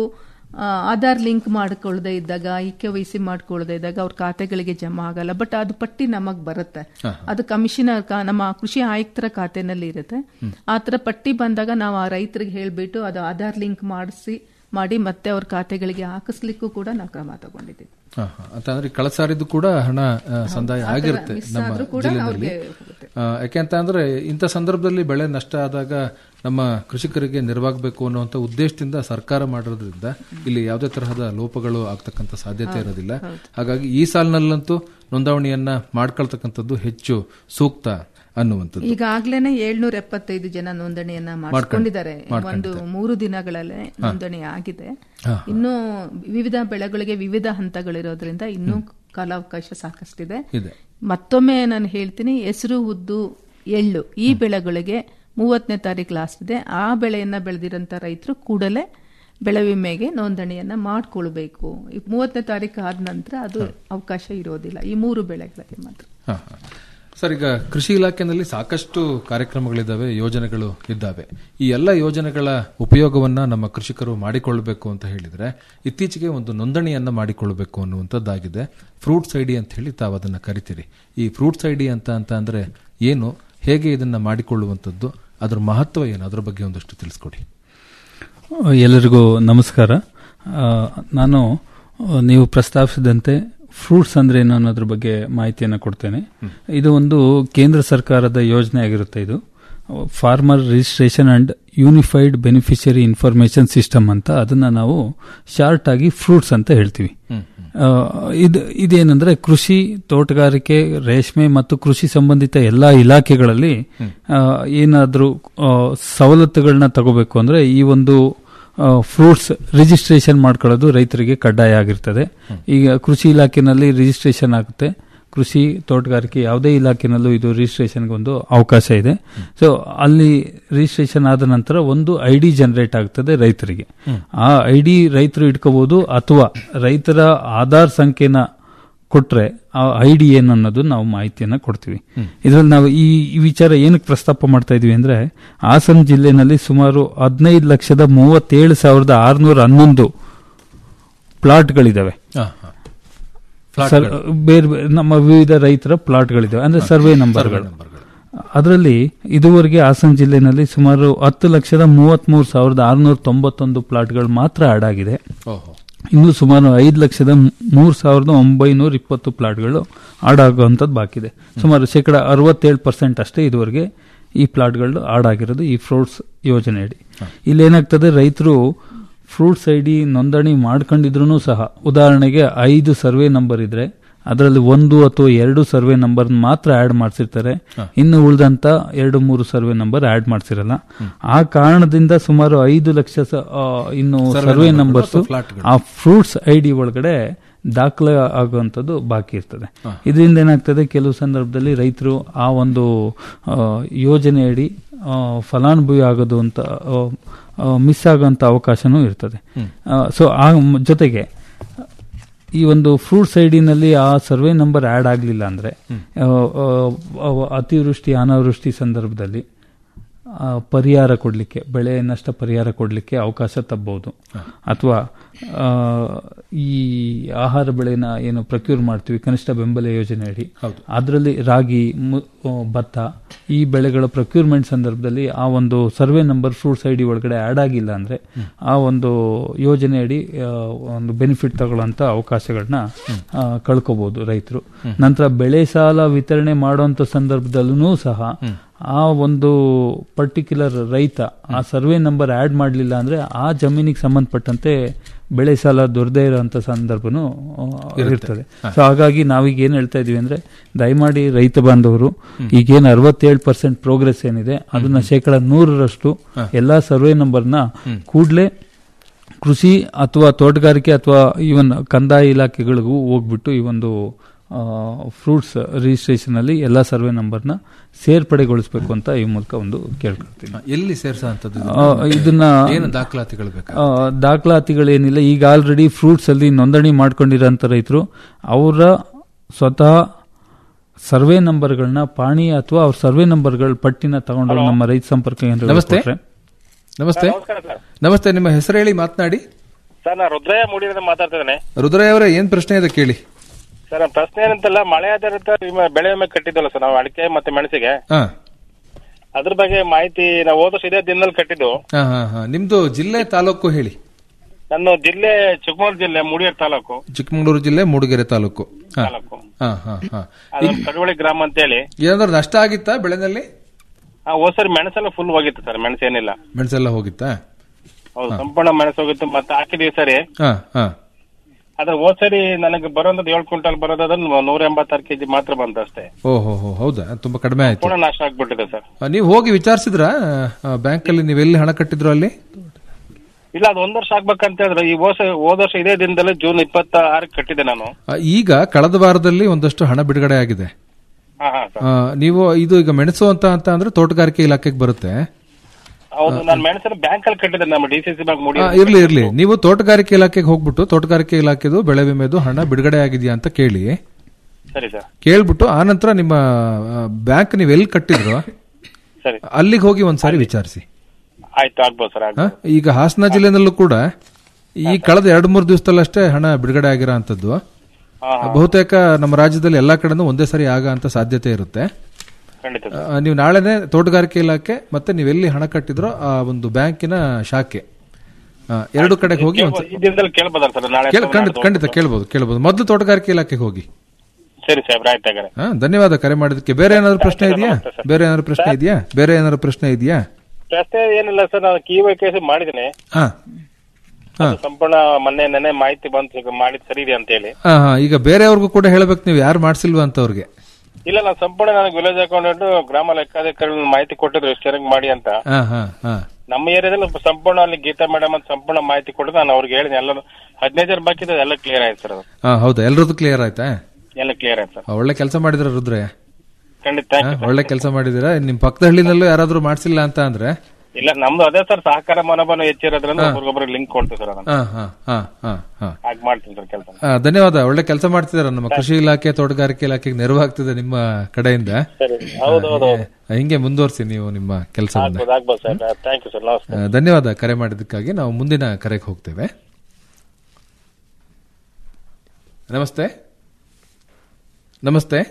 ಆಧಾರ್ ಲಿಂಕ್ ಮಾಡ್ಕೊಳ್ಳದೆ ಇದ್ದಾಗ ಇ ಕೆ ವೈ ಸಿ ಮಾಡ್ಕೊಳ್ಳದೆ ಇದ್ದಾಗ ಅವ್ರ ಖಾತೆಗಳಿಗೆ ಜಮಾ ಆಗಲ್ಲ ಬಟ್ ಅದು ಪಟ್ಟಿ ನಮಗ್ ಬರುತ್ತೆ ಅದು ಕಮಿಷನರ್ ಕಾ- ನಮ್ಮ ಕೃಷಿ ಆಯುಕ್ತರ ಖಾತೆನಲ್ಲಿ ಇರುತ್ತೆ ಆ ತರ ಪಟ್ಟಿ ಬಂದಾಗ ನಾವು ಆ ರೈತರಿಗೆ ಹೇಳ್ಬಿಟ್ಟು ಅದು ಆಧಾರ್ ಲಿಂಕ್ ಮಾಡಿಸಿ ಮಾಡಿ ಮತ್ತೆ ಅವ್ರ ಖಾತೆಗಳಿಗೆ ಹಾಕಿಸ್ಲಿಕ್ಕೂ ಕೂಡ ನಾವು ಕ್ರಮ ತಗೊಂಡಿದ್ದೀವಿ ಹ, ಹ. ಅಂತಂದ್ರೆ ಕಳೆದ ಸಾರಿದ್ದು ಕೂಡ ಹಣ ಆ, ಸಂದಾಯ ಆ ಥರ ಆಗಿರುತ್ತೆ miss ನಮ್ಮ ಆದ್ರೂ ಕೂಡ ಜಿಲ್ಲೆನಲ್ಲಿ ಅವ್ರಿಗೆ ಹೋಗುತ್ತೆ. ಆ, ಯಾಕೆಂತ ಅಂದ್ರೆ ಇಂಥ ಸಂದರ್ಭದಲ್ಲಿ ಬೆಳೆ ನಷ್ಟ ಆದಾಗ ನಮ್ಮ ಕೃಷಿಕರಿಗೆ ನೆರವಾಗಬೇಕು ಅನ್ನುವಂಥ ಉದ್ದೇಶದಿಂದ ಸರ್ಕಾರ ಮಾಡಿರೋದ್ರಿಂದ ಇಲ್ಲಿ ಯಾವುದೇ ತರಹದ ಲೋಪಗಳು ಆಗ್ತಕ್ಕಂಥ ಸಾಧ್ಯತೆ ಇರೋದಿಲ್ಲ ಹಾಗಾಗಿ ಈ ಸಾಲಿನಲ್ಲಂತೂ ನೋಂದಾವಣಿಯನ್ನ ಮಾಡ್ಕೊಳ್ತಕ್ಕಂಥದ್ದು ಹೆಚ್ಚು ಸೂಕ್ತ ಅನ್ನುವಂಥದ್ದು ಈಗಾಗ್ಲೇನೆ ಏಳ್ನೂರ ಎಪ್ಪತ್ತೈದು ಜನ ನೋಂದಣಿಯನ್ನ ಮಾಡಿಕೊಂಡಿದ್ದಾರೆ ಒಂದು ಮಾಡ್ಕೊಂಡಿದ್ದಾರೆ. ಮೂರು ದಿನಗಳಲ್ಲೇ ನೋಂದಣಿ ಆಗಿದೆ ಹಾ. ಇನ್ನು ವಿವಿಧ ಬೆಳೆಗಳಿಗೆ ವಿವಿಧ ಹಂತಗಳಿರೋದ್ರಿಂದ ಇನ್ನೂ ಕಾಲಾವಕಾಶ ಸಾಕಷ್ಟಿದೆ ಇದೆ ಮತ್ತೊಮ್ಮೆ ನಾನು ಹೇಳ್ತೀನಿ ಹೆಸರು ಉದ್ದು ಎಳ್ಳು ಈ ಬೆಳೆಗಳಿಗೆ ಮೂವತ್ತನೇ ತಾರೀಕು ಲಾಸ್ಟ್ ಇದೆ ಆ ಬೆಳೆಯನ್ನ ಬೆಳೆದಿರಂತ ರೈತರು ಕೂಡಲೇ ಬೆಳೆ ವಿಮೆಗೆ ನೋಂದಣಿಯನ್ನ ಮಾಡ್ಕೊಳ್ಬೇಕು ಈ ಮೂವತ್ತನೇ ತಾರೀಕು ಆದ ನಂತರ ಅದು ಅವಕಾಶ ಇರೋದಿಲ್ಲ ಈ ಮೂರು ಬೆಳೆಗಳಿಗೆ ಮಾತ್ರ ಹ, ಹ. ಸರ್ ಈಗ ಕೃಷಿ ಇಲಾಖೆನಲ್ಲಿ ಸಾಕಷ್ಟು ಕಾರ್ಯಕ್ರಮಗಳಿದ್ದಾವೆ ಯೋಜನೆಗಳು ಇದ್ದಾವೆ ಈ ಎಲ್ಲ ಯೋಜನೆಗಳ ಉಪಯೋಗವನ್ನ ನಮ್ಮ ಕೃಷಿಕರು ಮಾಡಿಕೊಳ್ಳಬೇಕು ಅಂತ ಹೇಳಿದ್ರೆ ಇತ್ತೀಚೆಗೆ ಒಂದು ನೋಂದಣಿಯನ್ನ ಮಾಡಿಕೊಳ್ಳಬೇಕು ಅನ್ನುವಂಥದ್ದಾಗಿದೆ ಫ್ರೂಟ್ಸ್ ಐಡಿ ಅಂತ ಹೇಳಿ ತಾವು ಅದನ್ನ ಕರಿತೀರಿ ಈ ಫ್ರೂಟ್ಸ್ ಐಡಿ ಅಂತ ಅಂತ ಅಂದ್ರೆ ಏನು ಹೇಗೆ ಇದನ್ನ ಮಾಡಿಕೊಳ್ಳುವಂಥದ್ದು ಅದರ ಮಹತ್ವ ಏನು ಅದರ ಬಗ್ಗೆ ಒಂದಷ್ಟು ತಿಳಿಸ್ಕೊಡಿ ಎಲ್ಲರಿಗೂ ನಮಸ್ಕಾರ ಆ, ನಾನು ಆ, ನೀವು ಪ್ರಸ್ತಾಪಿಸಿದಂತೆ ಫ್ರೂಟ್ಸ್ ಅಂದ್ರೆ ಏನು ಅನ್ನೋದ್ರ ಬಗ್ಗೆ ಮಾಹಿತಿಯನ್ನು ಕೊಡ್ತೇನೆ ಇದು ಒಂದು ಕೇಂದ್ರ ಸರ್ಕಾರದ ಯೋಜನೆ ಆಗಿರುತ್ತೆ ಇದು farmer registration and unified beneficiary information system ಅಂತ ಅದನ್ನ ನಾವು ಶಾರ್ಟ್ ಆಗಿ ಫ್ರೂಟ್ಸ್ ಅಂತ ಹೇಳ್ತೀವಿ ಆ, ಇದು ಇದೇನಂದ್ರೆ ಕೃಷಿ ತೋಟಗಾರಿಕೆ ರೇಷ್ಮೆ ಮತ್ತು ಕೃಷಿ ಸಂಬಂಧಿತ ಎಲ್ಲಾ ಇಲಾಖೆಗಳಲ್ಲಿ ಆ, ಏನಾದ್ರೂ ಆ, ಸವಲತ್ತುಗಳನ್ನ ತಗೋಬೇಕು ಅಂದ್ರೆ ಈ ಒಂದು ಫ್ರೂಟ್ಸ್ ರಿಜಿಸ್ಟ್ರೇಷನ್ ಮಾಡ್ಕೊಳ್ಳೋದು ರೈತರಿಗೆ ಕಡ್ಡಾಯ ಆಗಿರ್ತದೆ ಈಗ ಕೃಷಿ ಇಲಾಖೆನಲ್ಲಿ ರಿಜಿಸ್ಟ್ರೇಷನ್ ಆಗುತ್ತೆ ಕೃಷಿ ತೋಟಗಾರಿಕೆ ಯಾವುದೇ ಇಲಾಖೆನಲ್ಲೂ ಇದು ರಿಜಿಸ್ಟ್ರೇಷನ್ಗೆ ಒಂದು ಅವಕಾಶ ಇದೆ ಸೊ ಅಲ್ಲಿ ರಿಜಿಸ್ಟ್ರೇಷನ್ ಆದ ನಂತರ ಒಂದು ಐ ಡಿ ಜನರೇಟ್ ಆಗ್ತದೆ ರೈತರಿಗೆ ಆ ಐ ಡಿ ರೈತರು ಇಟ್ಕೋಬಹುದು ಅಥವಾ ರೈತರ ಆಧಾರ್ ಸಂಖ್ಯೆನ ಕೊಟ್ರೆ ಆ ಐ ಡಿ ಏನು ಅನ್ನೋದು ನಾವು ಮಾಹಿತಿಯನ್ನ ಕೊಡ್ತೀವಿ ಇದರಲ್ಲಿ ನಾವು ಈ ಈ ವಿಚಾರ ಏನಕ್ಕೆ ಪ್ರಸ್ತಾಪ ಮಾಡ್ತಾ ಇದೀವಿ ಅಂದ್ರೆ ಹಾಸನ ಜಿಲ್ಲೆನಲ್ಲಿ ಸುಮಾರು ಹದಿನೈದು ಲಕ್ಷದ ಮೂವತ್ತೇಳು ಸಾವಿರದ ಆರುನೂರ ಹನ್ನೊಂದು ಪ್ಲಾಟ್ಗಳಿದಾವೆ ಹ, ಹ. ಸರ್, ಬೇರೆ ಬೇರೆ ನಮ್ಮ ವಿವಿಧ ರೈತರ ಪ್ಲಾಟ್ಗಳಿದಾವೆ ಅಂದ್ರೆ ಸರ್ವೆ ನಂಬರ್ಗಳು ಅದರಲ್ಲಿ ಇದುವರೆಗೆ ಹಾಸನ ಜಿಲ್ಲೆನಲ್ಲಿ ಸುಮಾರು ಹತ್ತು ಲಕ್ಷದ ಮೂವತ್ಮೂರು ಸಾವಿರದ ಆರುನೂರ ತೊಂಬತ್ತೊಂದು ಪ್ಲಾಟ್ಗಳು ಮಾತ್ರ ಆಡ್ ಆಗಿದೆ ಓಹೋ ಇನ್ನು ಸುಮಾರು ಐದು ಲಕ್ಷದ ಮೂರು ಸಾವಿರದ ಒಂಬೈನೂರ ಇಪ್ಪತ್ತು ಪ್ಲಾಟ್ಗಳು ಆಡಾಗುವಂಥದ್ದು ಬಾಕಿ ಇದೆ ಸುಮಾರು ಶೇಕಡ ಅರವತ್ತೇಳು ಪರ್ಸೆಂಟ್ ಅಷ್ಟೇ ಇದುವರೆಗೆ ಈ ಪ್ಲಾಟ್ಗಳು ಆಡಾಗಿರೋದು ಈ ಫ್ರೂಟ್ಸ್ ಯೋಜನೆಯಡಿ ಇಲ್ಲಿ ಏನಾಗ್ತದೆ ರೈತರು ಫ್ರೂಟ್ಸ್ ಐ ಡಿ ನೋಂದಣಿ ಮಾಡ್ಕೊಂಡಿದ್ರು ಸಹ ಉದಾಹರಣೆಗೆ ಐದು ಸರ್ವೆ ನಂಬರ್ ಇದ್ರೆ ಅದರಲ್ಲಿ ಒಂದು ಅಥವಾ ಎರಡು ಸರ್ವೆ ನಂಬರ್ ಮಾತ್ರ ಆಡ್ ಮಾಡಿಸಿರ್ತಾರೆ ಇನ್ನು ಉಳಿದಂತ ಎರಡು ಮೂರು ಸರ್ವೆ ನಂಬರ್ ಆಡ್ ಮಾಡಿಸಿರಲ್ಲ ಆ ಕಾರಣದಿಂದ ಸುಮಾರು ಐದು ಲಕ್ಷ ಸ- ಆ, ಇನ್ನು ಸರ್ವೆ ಸರ್ವೆ ನಂಬರ್ಗಳು ನಂಬರ್ಸ್ ಅಥವಾ ಫ್ಲಾಟ್ಗಳು. ಆ ಫ್ರೂಟ್ಸ್ ಐ ಡಿ ಒಳಗಡೆ ದಾಖಲೆ ಆಗುವಂಥದ್ದು ಬಾಕಿ ಇರ್ತದೆ ಇದರಿಂದ ಏನಾಗ್ತದೆ ಕೆಲವು ಸಂದರ್ಭದಲ್ಲಿ ರೈತರು ಆ ಒಂದು ಆ, ಯೋಜನೆಯಡಿ ಆ, ಫಲಾನುಭವಿ ಆಗೋದು ಅಂತ ಮಿಸ್ ಆಗುವಂತ ಅವಕಾಶನೂ ಇರ್ತದೆ ಸೊ ಆ ಮ್- ಜೊತೆಗೆ ಈ ಒಂದು ಫ್ರೂಟ್ಸ್ ಐಡಿನಲ್ಲಿ ಆ ಸರ್ವೆ ನಂಬರ್ ಆಡ್ ಆಗಲಿಲ್ಲ ಅಂದ್ರೆ ಆ, ಆ, ಅತಿವೃಷ್ಟಿ ಅನಾವೃಷ್ಟಿ ಸಂದರ್ಭದಲ್ಲಿ ಆ, ಪರಿಹಾರ ಕೊಡಲಿಕ್ಕೆ ಬೆಳೆ ನಷ್ಟ ಪರಿಹಾರ ಕೊಡಲಿಕ್ಕೆ ಅವಕಾಶ ತಪ್ಪಬಹುದು ಅಥವಾ ಆ, ಈ ಆಹಾರ ಬೆಳೆನ ಏನು ಪ್ರಕ್ಯೂರ್ ಮಾಡ್ತೀವಿ ಕನಿಷ್ಠ ಬೆಂಬಲ ಯೋಜನೆ ಅಡಿ ಅದರಲ್ಲಿ ರಾಗಿ ಮು- ಆ, ಭತ್ತ ಈ ಬೆಳೆಗಳ ಪ್ರಕ್ಯೂರ್ಮೆಂಟ್ ಸಂದರ್ಭದಲ್ಲಿ ಆ ಒಂದು ಸರ್ವೆ ನಂಬರ್ ಫ್ರೂಟ್ಸ್ ಐಡಿ ಒಳಗಡೆ ಆಡ್ ಆಗಿಲ್ಲ ಅಂದ್ರೆ ಆ ಒಂದು ಯೋಜನೆ ಅಡಿ ಆ, ಒಂದು ಬೆನಿಫಿಟ್ ತಗೊಳ್ಳೋಂಥ ಅವಕಾಶಗಳನ್ನ ಕಳ್ಕೋಬಹುದು ರೈತರು ನಂತರ ಬೆಳೆ ಸಾಲ ವಿತರಣೆ ಮಾಡುವಂತ ಸಂದರ್ಭದಲ್ಲೂ ಸಹ ಆ ಒಂದು ಪರ್ಟಿಕ್ಯುಲರ್ ರೈತ ಆ ಸರ್ವೆ ನಂಬರ್ ಆಡ್ ಮಾಡಲಿಲ್ಲ ಅಂದ್ರೆ ಆ ಜಮೀನಿಗೆ ಸಂಬಂಧಪಟ್ಟಂತೆ ಬೆಳೆ ಸಾಲ ದೊರದೇ ಇರುವಂತ ಸಂದರ್ಭನೂ ಆ, ಇರ್ತದೆ ಸೊ ಹಾಗಾಗಿ ನಾವೀಗ ಏನ್ ಹೇಳ್ತಾ ಇದೀವಿ ಅಂದ್ರೆ ದಯಮಾಡಿ ರೈತ ಬಾಂಧವರು ಈಗೇನು ಅರವತ್ತೇಳು ಪರ್ಸೆಂಟ್ ಪ್ರೋಗ್ರೆಸ್ ಏನಿದೆ ಅದನ್ನ ಶೇಕಡ ನೂರರಷ್ಟು ಎಲ್ಲಾ ಸರ್ವೆ ನಂಬರ್ನ ಕೂಡಲೇ ಕೃಷಿ ಅಥವಾ ತೋಟಗಾರಿಕೆ ಅಥವಾ ಈವನ್ ಕಂದಾಯ ಇಲಾಖೆಗಳಿಗೂ ಹೋಗ್ಬಿಟ್ಟು ಈ ಒಂದು ಫ್ರೂಟ್ಸ್ ರಿಜಿಸ್ಟ್ರೇಷನ್ ಅಲ್ಲಿ ಎಲ್ಲಾ ಸರ್ವೆ ನಂಬರ್ನ ಸೇರ್ಪಡೆಗೊಳಿಸಬೇಕು ಅಂತ ಈ ಮೂಲಕ ಒಂದು ಕೇಳ್ಕೊಳ್ತೀನಿ ಎಲ್ಲಿ ಸೇರ್ಸೋ ಅಂಥದ್ದು ಇದು? ಆ, ಇದನ್ನ ಏನು ದಾಖಲಾತಿಗಳು ಬೇಕಾ ಆ, ದಾಖಲಾತಿಗಳೇನಿಲ್ಲ ಈಗ ಆಲ್ರೆಡಿ ಫ್ರೂಟ್ಸ್ ಅಲ್ಲಿ ನೋಂದಣಿ ಮಾಡ್ಕೊಂಡಿರೋಂಥ ರೈತರು ಅವರ ಸ್ವತಃ ಸರ್ವೆ ನಂಬರ್ಗಳನ್ನ ಪಾಣಿ ಅಥವಾ ಅವ್ರ ಸರ್ವೆ ನಂಬರ್ಗಳ ಪಟ್ಟಿನ ತಗೊಂಡು ನಮ್ಮ ರೈತ ಸಂಪರ್ಕ ಕೇಂದ್ರ ನಮಸ್ತೆ ನಮಸ್ತೆ ನಮಸ್ತೆ ನಿಮ್ಮ ಹೆಸರು ಹೇಳಿ ಮಾತನಾಡಿ ಸರ್ ನಾ ರುದ್ರಯ್ಯ ಮೂಡಿಯಿಂದ ಮಾತಾಡ್ತಾ ಇದ್ದೇನೆ ರುದ್ರಯ್ಯ ಅವರೇ ಏನ್ ಪ್ರಶ್ನೆ ಇದೆ ಕೇಳಿ ಸರ್ ನಮ್ಮ ಪ್ರಶ್ನೆ ಏನಂತಲ್ಲ ಮಳೆ ಆಧಾರಿತ ವಿಮೆ- ಬೆಳೆ ವಿಮೆ ಕಟ್ಟಿದ್ವಲ್ಲ ಸರ್ ನಾವು ಅಡಿಕೆ ಮತ್ತೆ ಮೆಣಸಿಗೆ ಹಾ ಅದ್ರ ಬಗ್ಗೆ ಮಾಹಿತಿ ನಾವು ಹೋದ ವರ್ಷ ಇದೇ ದಿನದಲ್ಲಿ ಕಟ್ಟಿದ್ದು ಹಾ ಹಾ ಹಾ ನಿಮ್ದು ಜಿಲ್ಲೆ ತಾಲೂಕು ಹೇಳಿ ನನ್ನ ಜಿಲ್ಲೆ ಚಿಕ್ಕಮಗಳೂರು ಜಿಲ್ಲೆ ಮೂಡಿಗೆರೆ ತಾಲೂಕು ಚಿಕ್ಕಮಗಳೂರು ಜಿಲ್ಲೆ ಮೂಡಿಗೆರೆ ತಾಲೂಕು ಹಾ ತಾಲೂಕು ಹಾ ಹಾ ಹಾ ಅದು ಕಡವಳಿ ಗ್ರಾಮ ಅಂತ ಹೇಳಿ ಏನಾದ್ರು ನಷ್ಟ ಆಗಿತ್ತಾ ಬೆಳೆನಲ್ಲಿ ಆ ಹೋದ್ ಸರಿ ಮೆಣಸೆಲ್ಲ ಫುಲ್ ಹೋಗಿತ್ತು ಸರ್ ಮೆಣಸು ಏನಿಲ್ಲ ಮೆಣಸೆಲ್ಲ ಹೋಗಿತ್ತಾ ಹೌದು ಸಂಪೂರ್ಣ ಮೆಣಸು ಹೋಗಿತ್ತು ಮತ್ತೆ ಹಾಕಿದೀವಿ ಸರಿ ಹಾ ಹಾ ಅದ್ರ ಹೋದ್ ಸರಿ ನನಗೆ ಬರೋದ್ ಏಳು ಕ್ವಿಂಟಲ್ ಬರೋದಾದ್ರೆ ನೂರ ಎಂಬತ್ತಾರು ಕೆಜಿ ಮಾತ್ರ ಬಂತು ಅಷ್ಟೇ ಓಹೋ ಹೋ ಹೌದಾ ತುಂಬಾ ಕಡಿಮೆ ಆಯ್ತು ಪೂರ್ಣ ನಾಶ ಆಗ್ಬಿಟ್ಟಿದೆ ಸರ್ ಆ, ನೀವು ಹೋಗಿ ವಿಚಾರಿಸಿದ್ರ ಬ್ಯಾಂಕ್ ಅಲ್ಲಿ ನೀವು ಎಲ್ಲಿ ಹಣ ಕಟ್ಟಿದ್ರು ಅಲ್ಲಿ ಇಲ್ಲ ಅದು ಒಂದ್ ವರ್ಷ ಆಗ್ಬೇಕಂತ ಹೇಳಿದ್ರೆ ಈ ಹೋದ ಹೋದ ವರ್ಷ ಇದೇ ದಿನದಲ್ಲಿ ಜೂನ್ ಇಪ್ಪತ್ತ ಆರಕ್ಕೆ ಕಟ್ಟಿದೆ ನಾನು ಆ, ಈಗ ಕಳೆದ ವಾರದಲ್ಲಿ ಒಂದಷ್ಟು ಹಣ ಬಿಡುಗಡೆ ಆಗಿದೆ ಹಾ ಹಾ ಸರ್ ಆ, ನೀವು ಇದು ಈಗ ಮೆಣಸು ಅಂತ ಅಂತ ಅಂದ್ರೆ ತೋಟಗಾರಿಕೆ ಇಲಾಖೆಗೆ ಬರುತ್ತೆ ಹೌದು ನಾನು ಮೆಣಸನ್ನು ಬ್ಯಾಂಕ್ ಅಲ್ಲಿ ಕಟ್ಟಿದ್ದೆ ನಮ್ಮ ಡಿ ಸಿ ಸಿ ಬ್ಯಾಂಕ್ ಮೂಡಿ ಆ, ಇರ್ಲಿ ಇರ್ಲಿ ನೀವು ತೋಟಗಾರಿಕೆ ಇಲಾಖೆಗೆ ಹೋಗ್ಬಿಟ್ಟು ತೋಟಗಾರಿಕೆ ಇಲಾಖೆದು ಬೆಳೆ ವಿಮೆದು ಹಣ ಬಿಡುಗಡೆ ಆಗಿದೆಯಾ ಅಂತ ಕೇಳಿ ಸರಿ ಸರ್ ಕೇಳ್ಬಿಟ್ಟು ಆನಂತರ ನಿಮ್ಮ ಬ್ಯಾಂಕ್ ನೀವು ಎಲ್ಲಿ ಕಟ್ಟಿದ್ರು ಸರಿ ಅಲ್ಲಿಗೆ ಹೋಗಿ ಒಂದ್ಸಾರಿ ವಿಚಾರಿಸಿ ಆಯ್ತು ಆಗ್ಬೋದು ಸರ್ ಆ, ಆಗ್ಬೋದು ಈಗ ಹಾಸನ ಜಿಲ್ಲೆನಲ್ಲೂ ಕೂಡ ಈ ಕಳೆದ ಎರಡು ಮೂರು ದಿವಸದಲ್ಲಷ್ಟೇ ಹಣ ಬಿಡುಗಡೆ ಆಗಿರೋ ಅಂಥದ್ದು ಹಾ ಹಾ ಬಹುತೇಕ ನಮ್ಮ ರಾಜ್ಯದಲ್ಲಿ ಎಲ್ಲಾ ಕಡೆನೂ ಒಂದೇ ಸರಿ ಆಗ ಅಂತ ಸಾಧ್ಯತೆ ಇರುತ್ತೆ ಖಂಡಿತ ಆ, ನೀವು ನಾಳೆನೆ ತೋಟಗಾರಿಕೆ ಇಲಾಖೆ ಮತ್ತೆ ನೀವೆಲ್ಲಿ ಹಣ ಕಟ್ಟಿದ್ರೋ ಆ ಒಂದು ಬ್ಯಾಂಕಿನ ಶಾಖೆ ಆ, ಎರಡು ಕಡೆಗೆ ಹೋಗಿ ಕೇಳ್ಬೋದು. ಒಂದ್ಸ- ಈ ದಿನದಲ್ಲಿ ಕೇಳ್ಬೋದಲ್ಲ ಸರ್ ನಾಳೆ ಕೇಳ್- ಅಥವಾ ಖಂಡಿತ ನಾಡ್ದು ಖಂಡಿತ ಕೇಳ್ಬೋದು ಕೇಳ್ಬೋದು ಮೊದಲು ತೋಟಗಾರಿಕೆ ಇಲಾಖೆಗೆ ಹೋಗಿ ಸರಿ ಸಾಹೇಬ್ರೆ ಆಯ್ತು ಹಾಗಾದ್ರೆ ಹಾ ಧನ್ಯವಾದ ಕರೆ ಮಾಡಿದಕ್ಕೆ ಬೇರೆ ಏನಾದ್ರು ಪ್ರಶ್ನೆ ಇದೆಯಾ ಬೇರೆ ಏನಾದ್ರು ಪ್ರಶ್ನೆ ಇದೆಯಾ ಬೇರೆ ಏನಾದ್ರು ಪ್ರಶ್ನೆ ಇದೆಯಾ ಪ್ರಶ್ನೆ ಏನಿಲ್ಲ ಸರ್ ನಾನು ಕೀ ವೈ ಕೆ ಮಾಡಿದ್ದೀನಿ ಹಾ ಹಾ ಅದು ಸಂಪೂರ್ಣ ಮೊನ್ನೆ ನೆನೆ ಮಾಹಿತಿ ಬಂತು ಈಗ ಮಾಡಿದ್ ಸರಿ ಇದೆ ಅಂತ ಹೇಳಿ ಹಾ ಹಾ ಈಗ ಬೇರೆಯವ್ರಿಗೂ ಕೂಡ ಹೇಳ್ಬೇಕು ನೀವು ಯಾರು ಮಾಡ್ಸಿಲ್ವಾ ಅಂತ ಅವ್ರಿಗೆ ಇಲ್ಲ ನಾನು ಸಂಪೂರ್ಣ ನನಗೆ ವಿಲೇಜ್ ಅಕೌಂಟೆಂಟ್ ಗ್ರಾಮ ಲೆಕ್ಕಾಧಿಕಾರಿ ಮಾಹಿತಿ ಕೊಟ್ಟಿದ್ರು ಎಷ್ಟು ಚೆನ್ನಾಗಿ ಮಾಡಿ ಅಂತ ಹಾ ಹಾ ಹಾ ನಮ್ಮ ಏರಿಯಾದಲ್ಲಿ ಸಂಪೂರ್ಣ ಅಲ್ಲಿ ಗೀತಾ ಮೇಡಮ್ ಅಂತ ಸಂಪೂರ್ಣ ಮಾಹಿತಿ ಕೊಟ್ಟು ನಾನು ಅವ್ರಿಗೆ ಹೇಳಿದೆ ಎಲ್ಲ ಹದಿನೈದು ಜನ ಬಾಕಿ ಇದೆ, ಎಲ್ಲ ಕ್ಲಿಯರ್ ಆಯ್ತು ಸರ್ ಅದು ಹಾ ಹೌದಾ ಎಲ್ರದ್ದು ಕ್ಲಿಯರ್ ಆಯ್ತಾ ಎಲ್ಲ ಕ್ಲಿಯರ್ ಆಯ್ತು ಸರ್ ಆ, ಒಳ್ಳೆ ಕೆಲಸ ಮಾಡಿದ್ರ ರುದ್ರಯ್ಯ ಖಂಡಿತ ಹಾ, thank you, sir. ಒಳ್ಳೆ ಕೆಲಸ ಮಾಡಿದಿರಾ ನಿಮ್ ಪಕ್ಕದ ಹಳ್ಳಿನಲ್ಲೂ ಯಾರಾದ್ರೂ ಮಾಡ್ಸಿಲ್ಲ ಅಂತ ಅಂದ್ರೆ ಇಲ್ಲ ನಮ್ದು ಅದೇ ಸರ್ ಸಹಕಾರ ಮನೋಭಾವ ಹೆಚ್ಚಿರೋದ್ರಿಂದ ಹಾ. ಒಬ್ರಿಗೊಬ್ರಿಗೆ ಲಿಂಕ್ ಕೊಡ್ತೀವಿ ಸರ್ ಅದನ್ನ ಹಾ ಹಾ ಹಾ ಹಾ ಹಾ ಹಾಗೆ ಮಾಡ್ತೀನಿ ಸರ್ ಕೆಲಸ ಆ, ಧನ್ಯವಾದ ಒಳ್ಳೆ ಕೆಲಸ ಮಾಡ್ತಿದಾರ ನಮ್ಮ ಕೃಷಿ ಇಲಾಖೆ ತೋಟಗಾರಿಕೆ ಇಲಾಖೆಗೆ ನೆರವಾಗ್ತಿದೆ ನಿಮ್ಮ ಕಡೆಯಿಂದ ಸರಿ ಹೌದು ಹೌದು ಹೌದು ಆ, ಹಿಂಗೆ ಮುಂದುವರಿಸಿ ನೀವು ನಿಮ್ಮ ಕೆಲಸವನ್ನ ಆಗ್ಬೋದು ಆಗ್ಬೋದು ಸರ್ ಥ್ಯಾಂಕ್ ಯು ಸರ್ ನಮಸ್ತೆ ಆ, ಧನ್ಯವಾದ ಕರೆ ಮಾಡಿದ್ದಕ್ಕಾಗಿ ನಾವು ಮುಂದಿನ ಕರೆಗೆ ಹೋಗ್ತೇವೆ ನಮಸ್ತೆ ನಮಸ್ತೆ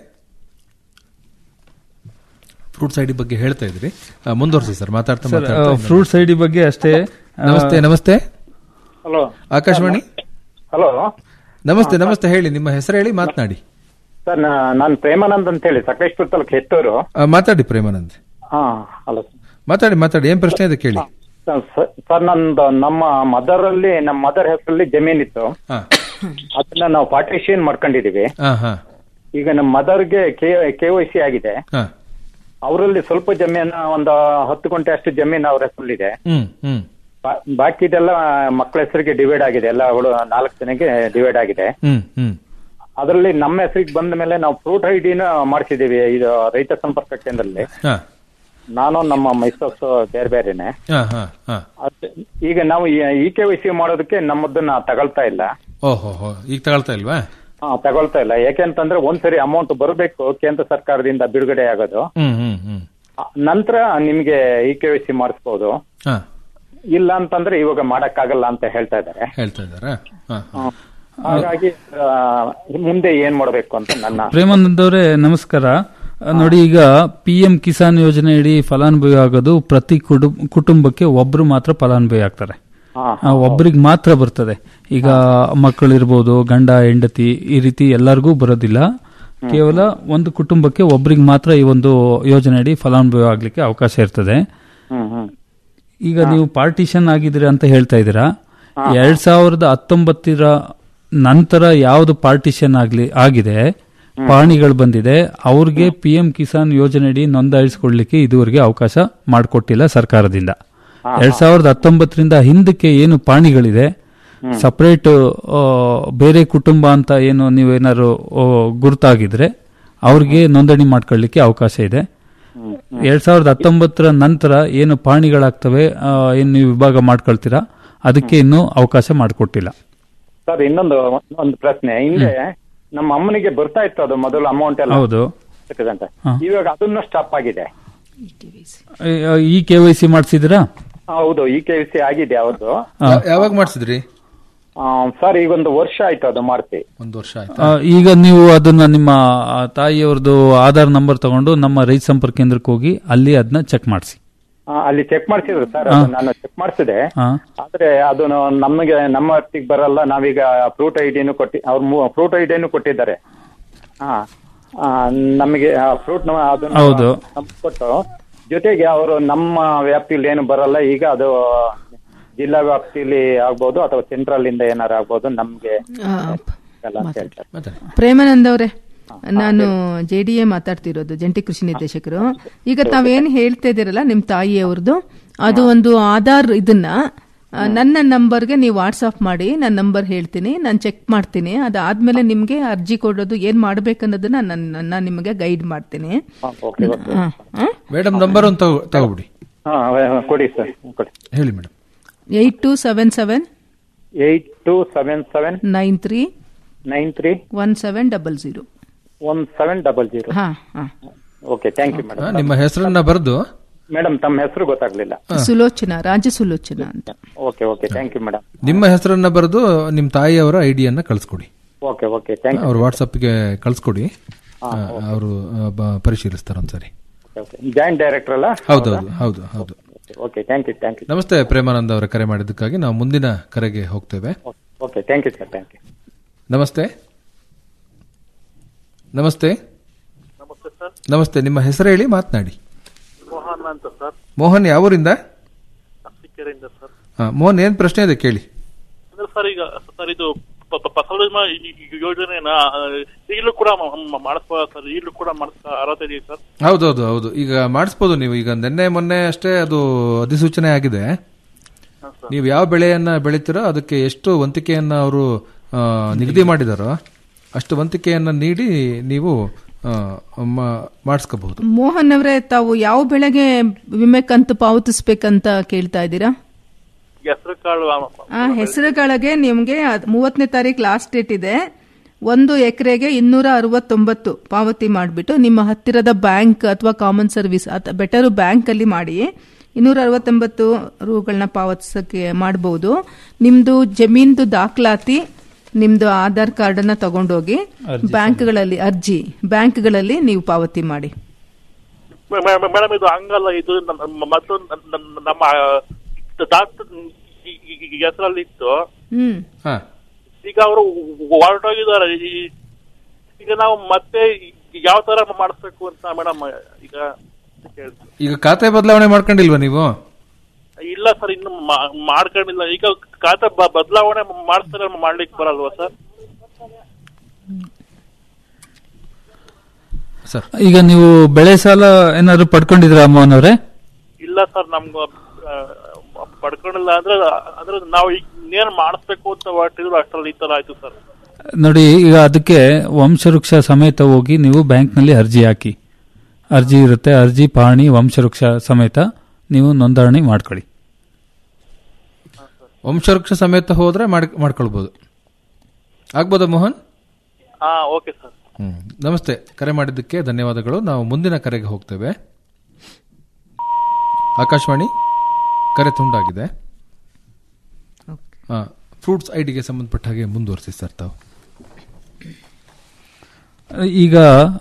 ಫ್ರೂಟ್ಸ್ ಐಡಿ ಬಗ್ಗೆ ಹೇಳ್ತಾ ಇದ್ರಿ ಆ, ಮುಂದುವರಿಸಿ ಸರ್ ಮಾತಾಡ್ತಾ ಸರ್ ಮಾತಾಡ್ತಾ ಇನ್ನೊಂದು- ಫ್ರೂಟ್ಸ್ ಐಡಿ ಬಗ್ಗೆ ಅಷ್ಟೇ ಆ, ನಮಸ್ತೆ ನಮಸ್ತೆ ಹಲೋ ಆಕಾಶವಾಣಿ ಹಲೋ ನಮಸ್ತೆ ನಮಸ್ತೆ ಹೇಳಿ ನಿಮ್ಮ ಹೆಸರು ಹೇಳಿ ಮಾತನಾಡಿ ಸರ್ ನಾನು ಪ್ರೇಮಾನಂದ್ ಅಂತ ಹೇಳಿ ಸಕಲೇಶ್ಪುರ ತಾಲೂಕು ಹೆತ್ತೂರು ಆ, ಮಾತಾಡಿ ಪ್ರೇಮಾನಂದ್ ಹಾ ಹಲೋ ಮಾತಾಡಿ ಮಾತಾಡಿ ಏನ್ ಪ್ರಶ್ನೆ ಇದೆ ಕೇಳಿ ಸರ್ ನಂದು ನಮ್ಮ ಮದರ್ ಅಲ್ಲಿ ನಮ್ಮ ಮದರ್ ಹೆಸರಲ್ಲಿ ಜಮೀನಿತ್ತು ಹಾ. ಅದನ್ನ ನಾವು ಪಾರ್ಟಿಷನ್ ಮಾಡ್ಕೊಂಡಿದೀವಿ ಹಾ ಹಾ ಈಗ ನಮ್ಮ ಮದರ್ಗೆ ಕೆ ವೈ ಸಿ ಆಗಿದೆ ಹಾ ಅವರಲ್ಲಿ ಸ್ವಲ್ಪ ಜಮೀನು ಒಂದು ಹತ್ತು ಗಂಟೆ ಅಷ್ಟು ಜಮೀನು ಅವ್ರ ಹೆಸರಲ್ಲಿದೆ ಹ್ಮ್ ಹ್ಮ್ ಬಾ- ಬಾಕಿದೆಲ್ಲ ಮಕ್ಕಳ ಹೆಸರಿಗೆ ಡಿವೈಡ್ ಆಗಿದೆ ಎಲ್ಲ ಅವಳು ನಾಲ್ಕು ಜನಕ್ಕೆ ಡಿವೈಡ್ ಆಗಿದೆ ಹ್ಮ್ ಹ್ಮ್ ಅದರಲ್ಲಿ ನಮ್ಮ ಹೆಸರಿಗೆ ಬಂದ ಮೇಲೆ ನಾವು ಫ್ರೂಟ್ ಐಡಿನ ಮಾಡಿಸಿದೀವಿ ಇದು ರೈತ ಸಂಪರ್ಕ ಕೇಂದ್ರದಲ್ಲಿ ಹಾ ನಾನು ನಮ್ಮ ಮೈಸೂಸ್ ಬೇರೆ ಬೇರೆನೆ ಹಾ ಹಾ ಹಾ ಅದ್- ಈಗ ನಾವು ಇ ಕೆ ವೈ ಸಿ ಮಾಡೋದಕ್ಕೆ ನಮ್ಮದನ್ನ ತಗೊಳ್ತಾ ಇಲ್ಲ ಓಹೋ ಹೋ ಈಗ ತಗೊಳ್ತಾ ಇಲ್ವಾ ಹಾ ತಗೊಳ್ತಾ ಇಲ್ಲ ಯಾಕೆಂತಂದ್ರೆ ಒಂದ್ಸರಿ ಅಮೌಂಟ್ ಬರಬೇಕು ಕೇಂದ್ರ ಸರ್ಕಾರದಿಂದ ಬಿಡುಗಡೆ ಆಗೋದು ಹ್ಮ್ ಹ್ಮ್ ಹ್ಮ್ ನಂತರ ನಿಮ್ಗೆ ಇ ಕೆ ವೈ ಸಿ ಮಾಡಿಸ್ಬೋದು ಹಾ ಇಲ್ಲ ಅಂತಂದ್ರೆ ಇವಾಗ ಮಾಡಕ್ಕಾಗಲ್ಲ ಅಂತ ಹೇಳ್ತಾ ಇದ್ದಾರೆ ಹೇಳ್ತಾ ಇದ್ದಾರಾ ಹಾ ಹಾ. ಹಾಗಾಗಿ ಆ, ಮುಂದೆ ಏನ್ ಮಾಡ್ಬೇಕು ಅಂತ ನನ್ನ ಪ್ರೇಮಾನಂದ್ ಅವರೇ ನಮಸ್ಕಾರ ಆ, ನೋಡಿ ಈಗ ಪಿ ಎಂ ಕಿಸಾನ್ ಯೋಜನೆ ಇಡೀ ಫಲಾನುಭವಿ ಆಗೋದು ಪ್ರತಿ ಕುಟುಂಬ ಕುಟುಂಬಕ್ಕೆ ಒಬ್ರು ಮಾತ್ರ ಫಲಾನುಭವಿ ಆಗ್ತಾರೆ ಹಾ, ಆ, ಒಬ್ರಿಗೆ ಮಾತ್ರ ಬರ್ತದೆ ಈಗ ಮಕ್ಕಳಿರ್ಬೋದು ಗಂಡ ಹೆಂಡತಿ ಈ ರೀತಿ ಎಲ್ಲರಿಗೂ ಬರೋದಿಲ್ಲ ಕೇವಲ ಒಂದು ಕುಟುಂಬಕ್ಕೆ ಒಬ್ರಿಗೆ ಮಾತ್ರ ಈ ಒಂದು ಯೋಜನೆ ಅಡಿ ಫಲಾನುಭವಿ ಆಗ್ಲಿಕ್ಕೆ ಅವಕಾಶ ಇರ್ತದೆ ಹ್ಮ್ ಹ್ಮ್ ಈಗ ನೀವು ಪಾರ್ಟಿಷನ್ ಆಗಿದ್ದೀರಾ ಅಂತ ಹೇಳ್ತಾ ಇದ್ದೀರಾ ಎರಡ್ ಸಾವಿರದ ಹತ್ತೊಂಬತ್ತರ ನಂತರ ಯಾವ್ದು ಪಾರ್ಟಿಷನ್ ಆಗ್ಲಿ ಆಗಿದೆ ಪಾಣಿಗಳು ಬಂದಿದೆ ಅವ್ರಿಗೆ ಪಿ ಎಂ ಕಿಸಾನ್ ಯೋಜನೆಯಡಿ ನೋಂದಾಯಿಸಿಕೊಳ್ಳಲಿಕ್ಕೆ ಇದುವರೆಗೆ ಅವಕಾಶ ಮಾಡಿಕೊಟ್ಟಿಲ್ಲ ಸರ್ಕಾರದಿಂದ ಎರಡ್ ಸಾವಿರದ ಹತ್ತೊಂಬತ್ತರಿಂದ ಹಿಂದಕ್ಕೆ ಏನು ಪಾಣಿಗಳಿದೆ ಸಪರೇಟ್ ಬೇರೆ ಕುಟುಂಬ ಅಂತ ಏನು ನೀವೇನಾದ್ರು ಆ, ಗುರುತಾಗಿದ್ರೆ ಅವ್ರಿಗೆ ನೋಂದಣಿ ಮಾಡ್ಕೊಳ್ಳಿಕ್ಕೆ ಅವಕಾಶ ಇದೆ ಎರಡ್ ಸಾವಿರದ ಹತ್ತೊಂಬತ್ತರ ನಂತರ ಏನು ಪಾಣಿಗಳಾಗ್ತವೆ ಆ, ಏನು ನೀವು ವಿಭಾಗ ಮಾಡ್ಕೊಳ್ತೀರಾ ಅದಕ್ಕೆ ಇನ್ನೂ ಅವಕಾಶ ಮಾಡಿಕೊಟ್ಟಿಲ್ಲ ಸರ್ ಇನ್ನೊಂದು ಒಂದು ಪ್ರಶ್ನೆ ಹಿಂದೆ ನಮ್ಮ ಅಮ್ಮನಿಗೆ ಬರ್ತಾ ಇತ್ತು ಅದು ಮೊದಲು ಅಮೌಂಟ್ ಎಲ್ಲ ಹೌದು ಅಂತ ಹಾ. ಇವಾಗ ಅದನ್ನು ಸ್ಟಾಪ್ ಆಗಿದೆ ಈ ಕೆ ವೈ ಸಿ ಮಾಡಿಸಿದಿರಾ ಹೌದು ಇ ಕೆ ಸಿ ಆಗಿದೆ ಅವ್ರದ್ದು ಯಾ- ಯಾವಾಗ ಮಾಡಿಸಿದ್ರಿ ಸರ್ ಈಗ ಒಂದು ವರ್ಷ ಆಯ್ತು ಅದು ಮಾಡ್ತಿ ಒಂದು ವರ್ಷ ಆಯ್ತು ಆ, ಈಗ ನೀವು ಅದನ್ನ ನಿಮ್ಮ ಆ, ತಾಯಿಯವ್ರದ್ದು ಆಧಾರ್ ನಂಬರ್ ತಗೊಂಡು ನಮ್ಮ ರೈತ ಸಂಪರ್ಕ ಕೇಂದ್ರಕ್ಕೆ ಹೋಗಿ ಅಲ್ಲಿ ಅದನ್ನ ಚೆಕ್ ಮಾಡಿಸಿ ಆ, ಅಲ್ಲಿ ಚೆಕ್ ಮಾಡಿಸಿದ್ರು ಸರ್ ಹಾ. ನಾನು ಚೆಕ್ ಮಾಡಿಸಿದೆ ಹಾ ಆದ್ರೆ ಅದು ನಮಗೆ ನಮ್ಮ ಹೊತ್ತಿಗೆ ಬರಲ್ಲ ನಾವೀಗ ಫ್ರೂಟ್ ಐಡಿನು ಕೊಟ್ಟಿ ಅವ್ರು ಫ್ರೂಟ್ ಐಡಿನು ಕೊಟ್ಟಿದ್ದಾರೆ ಹಾ ಆ, ನಮಗೆ ಫ್ರೂಟ್ ಅದನ್ನ ಹೌದು. ನಮ್ಗ್ ಕೊಟ್ಟು ಜೊತೆಗೆ ಅವರು ನಮ್ಮ ವ್ಯಾಪ್ತಿಯಲ್ಲಿ ಏನು ಬರಲ್ಲ ಈಗ ಅದು ಜಿಲ್ಲಾ ವ್ಯಾಪ್ತಿಯಲ್ಲಿ ಆಗ್ಬೋದು ಅಥವಾ ಸೆಂಟ್ರಲ್ ಇಂದ ಏನಾರು ಆಗ್ಬೋದು ನಮ್ಗೆ ಆ, ಎಲ್ಲ ಅಂತ ಹೇಳ್ತಾರೆ ಪ್ರೇಮಾನಂದ್ ಅವರೇ ನಾನು ಜೆ ಡಿ ಎ ಮಾತಾಡ್ತಿರೋದು ಜಂಟಿ ಕೃಷಿ ನಿರ್ದೇಶಕರು ಈಗ ತಾವೇನು ಹೇಳ್ತಾ ಇದ್ದೀರಲ್ಲ ನಿಮ್ಮ ತಾಯಿಯವ್ರದ್ದು ಅದು ಒಂದು ಆಧಾರ್ ಇದನ್ನ ಆ, ನನ್ನ ನಂಬರ್ಗೆ ನೀವು ವಾಟ್ಸಪ್ ಮಾಡಿ ನನ್ನ ನಂಬರ್ ಹೇಳ್ತೀನಿ ನಾನು ಚೆಕ್ ಮಾಡ್ತೀನಿ ಅದಾದ್ಮೇಲೆ ನಿಮಗೆ ಅರ್ಜಿ ಕೊಡೋದು ಏನ್ ಮಾಡ್ಬೇಕನ್ನೋದನ್ನ ನಾನು ನಾನು ನಿಮಗೆ ಗೈಡ್ ಮಾಡ್ತೀನಿ ಓಕೆ ಓಕೆ ಹಾ, ಹಾ? ಮೇಡಮ್ ನಂಬರ್ ಒಂದು ತಗೋ- ತಗೊಬಿಡಿ ಹಾ ಕೊಡಿ ಸರ್ ಕೊಡಿ ಹೇಳಿ madam eight two seven seven eight two seven seven nine three nine three one seven double zero one seven double zero ಹಾ ಹಾ ಓಕೆ ಥ್ಯಾಂಕ್ ಯು ಹಾ, ಮೇಡಮ್ ನಿಮ್ಮ ಹೆಸರನ್ನ ಬರೆದು ಮೇಡಮ್ ತಮ್ಮ ಹೆಸರು ಗೊತ್ತಾಗ್ಲಿಲ್ಲ ಸುಲೋಚನಾ ರಾಜ ಸುಲೋಚನಾ ಅಂತ okay okay thank you madam ನಿಮ್ಮ ಹೆಸರನ್ನ ಬರೆದು ನಿಮ್ಮ ತಾಯಿಯವರ ಐಡಿಯನ್ನ ಕಳಿಸ್ಕೊಡಿ ಓಕೆ ಓಕೆ ಥ್ಯಾಂಕ್ ಯು ಅವ್ರ ವಾಟ್ಸಪ್ಗೆ ಕಳಿಸ್ಕೊಡಿ ಅವರು ಪರಿಶೀಲಿಸ್ತಾರೆ ಒಂದ್ಸರಿ ಓಕೆ ಜಾಯಿಂಟ್ ಡೈರೆಕ್ಟರ್ ಅಲ್ಲ ಹೌದೌದು ಹೌದು ಹೌದು okay thank you thank you ನಮಸ್ತೆ ಪ್ರೇಮಾನಂದ ಅವರ ಕರೆ ಮಾಡಿದ್ದಕ್ಕಾಗಿ ನಾವು ಮುಂದಿನ ಕರೆಗೆ ಹೋಗ್ತೇವೆ okay thank you sir thank you ನಮಸ್ತೆ ನಮಸ್ತೆ ನಮಸ್ತೆ ಸರ್ ನಮಸ್ತೆ ನಿಮ್ಮ ಹೆಸರು ಹೇಳಿ ಮಾತನಾಡಿ ಮೋಹನ್ ಅಂತ ಸರ್ ಮೋಹನ್ ಯಾವೂರಿಂದ ಅರಸೀಕೆರೆಯಿಂದ ಸರ್ ಹಾ, ಮೋಹನ್ ಏನ್ ಪ್ರಶ್ನೆ ಇದೆ ಕೇಳಿ ಅಂದ್ರೆ ಸರ್ ಈಗ ಸರ್ ಇದು ಪ- ಪ- ಫಸಲ್ ಬಿಮಾ ಈ- ಈ ಯೋಜನೆನ ಆ, ಈಗಲೂ ಕೂಡ ಮಾಡಿಸ್ಬೋದು ಸರ್ ಈಗಲೂ ಕೂಡ ಮಾಡಿಸ್ತಾ ಅರ್ಹತೆ ಇದೆಯಾ ಸರ್ ಹೌದೌದು ಹೌದು ಈಗ ಮಾಡಿಸ್ಬೋದು ನೀವು ಈಗ ನಿನ್ನೆ ಮೊನ್ನೆ ಅಷ್ಟೇ ಅದು ಅಧಿಸೂಚನೆ ಆಗಿದೆ ನೀವು ಯಾವ ಬೆಳೆಯನ್ನ ಬೆಳಿತೀರೋ ಅದಕ್ಕೆ ಎಷ್ಟು ವಂತಿಕೆಯನ್ನ ಅವರು ನಿಗದಿ ಮಾಡಿದಾರೋ ಅಷ್ಟು ವಂತಿಕೆಯನ್ನ ನೀಡಿ ನೀವು ಮಾಡಿಸ್ಕೋಬಹುದು ಮೋಹನ್ ಅವರೇ ತಾವು ಯಾವ ಬೆಳೆಗೆ ವಿಮೆ ಕಂತು ಪಾವತಿಸ್ಬೇಕಂತ ಕೇಳ್ತಾ ಇದ್ದೀರಾ ಹೆಸರು ಕಾಳು ಆ, ಆ ಹೆಸರುಗಳಿಗೆ ನಿಮಗೆ ಮೂವತ್ತನೇ ತಾರೀಕು ಲಾಸ್ಟ್ ಡೇಟ್ ಇದೆ ಒಂದು ಎಕರೆಗೆ ಇನ್ನೂರ ಅರವತ್ತೊಂಬತ್ತು ಪಾವತಿ ಮಾಡಿಬಿಟ್ಟು ನಿಮ್ಮ ಹತ್ತಿರದ ಬ್ಯಾಂಕ್ ಅಥವಾ ಕಾಮನ್ ಸರ್ವಿಸ್ ಅಥವಾ ಬೆಟರು ಬ್ಯಾಂಕ್ ಅಲ್ಲಿ ಮಾಡಿ ಇನ್ನೂರ ಅರವತ್ತೊಂಬತ್ತು ರೂಗಳನ್ನ ಪಾವತಿಸಕ್ಕೆ ಮಾಡಬಹುದು ನಿಮ್ದು ಜಮೀನ್ದು ದಾಖಲಾತಿ ನಿಮ್ದು ಆಧಾರ್ ಕಾರ್ಡ್ ಅನ್ನ ತಗೊಂಡೋಗಿ ಅರ್ಜಿ ಬ್ಯಾಂಕ್ಗಳಲ್ಲಿ ಅರ್ಜಿ ಬ್ಯಾಂಕ್ಗಳಲ್ಲಿ ನೀವು ಪಾವತಿ ಮಾಡಿ ಮೇ- ಮೇ- ಮೇಡಮ್ ಇದು ಹಂಗಲ್ಲ ಇದು ನಮ್ಮ- ಮತ್ತು ನನ್ನ- ನನ್ನ- ನಮ್ಮ ಡಾಕ್ಟರ್ ಹೆಸರಲ್ಲಿ ಇತ್ತು ಹ್ಮ್ ಈಗ ಅವರು ಹೊರಟೋಗಿದ್ದಾರೆ ಈ- ಈಗ ನಾವು ಮತ್ತೆ ಯಾವ ತರ ಮಾಡಿಸ್ಬೇಕು ಅಂತ ಮೇಡಮ್ ಈಗ ಕೇಳ್ತೀನಿ. ಈಗ ಖಾತೆ ಬದಲಾವಣೆ ಮಾಡ್ಕೊಂಡಿಲ್ವಾ ನೀವು ಇಲ್ಲ ಸರ್ ಇನ್ನು ಮಾ- ಮಾಡ್ಕೊಂಡಿಲ್ಲ ಈಗ ಖಾತೆ ಬ- ಬದಲಾವಣೆ ಮಾಡಿಸ್ತಾರೆ ಮಾಡ್ಲಿಕ್ಕೆ ಬರಲ್ವಾ ಸರ್ ಸರ್ ಈಗ ನೀವು ಬೆಳೆ ಸಾಲ ಏನಾದ್ರು ಪಡ್ಕೊಂಡಿದ್ದೀರಾ ಮೋಹನ್ ಅವರೇ ಇಲ್ಲ ಸರ್ ನಮ್ಗೆ ಆ, ಪಡ್ಕೊಂಡಿಲ್ಲ ಅಂದ್ರೆ ಅಂದ್ರೆ ನಾವು ಈಗ ಏನ್ ಮಾಡಿಸ್ಬೇಕು ಅಂತ ಹೊರಟಿದ್ರು ಅಷ್ಟ್ರಲ್ಲಿ ಈ ತರ ಆಯ್ತು ಸರ್ ನೋಡಿ ಈಗ ಅದಕ್ಕೆ ವಂಶವೃಕ್ಷ ಸಮೇತ ಹೋಗಿ ನೀವು ಬ್ಯಾಂಕ್ನಲ್ಲಿ ಅರ್ಜಿ ಹಾಕಿ ಅರ್ಜಿ ಇರುತ್ತೆ ಅರ್ಜಿ ಪಹಣಿ ವಂಶವೃಕ್ಷ ಸಮೇತ ನೀವು ನೋಂದಣಿ ಮಾಡ್ಕೊಳ್ಳಿ ವಂಶವೃಕ್ಷ ಸಮೇತ ಹೋದ್ರೆ ಮಾಡ್- ಮಾಡ್ಕೊಳ್ಬೋದು ಆಗ್ಬೋದಾ ಮೋಹನ್ ಹಾ ಓಕೆ ಸರ್ ನಮಸ್ತೆ ಕರೆ ಮಾಡಿದ್ದಕ್ಕೆ ಧನ್ಯವಾದಗಳು ನಾವು ಮುಂದಿನ ಕರೆಗೆ ಹೋಗ್ತೇವೆ ಆಕಾಶವಾಣಿ ಕರೆ ತುಂಡಾಗಿದೆ ಫ್ರೂಟ್ಸ್ ಐಡಿಗೆ ಸಂಬಂಧಪಟ್ಟ ಹಾಗೆ ಮುಂದುವರಿಸಿ ಸರ್ ತಾವು ಈಗ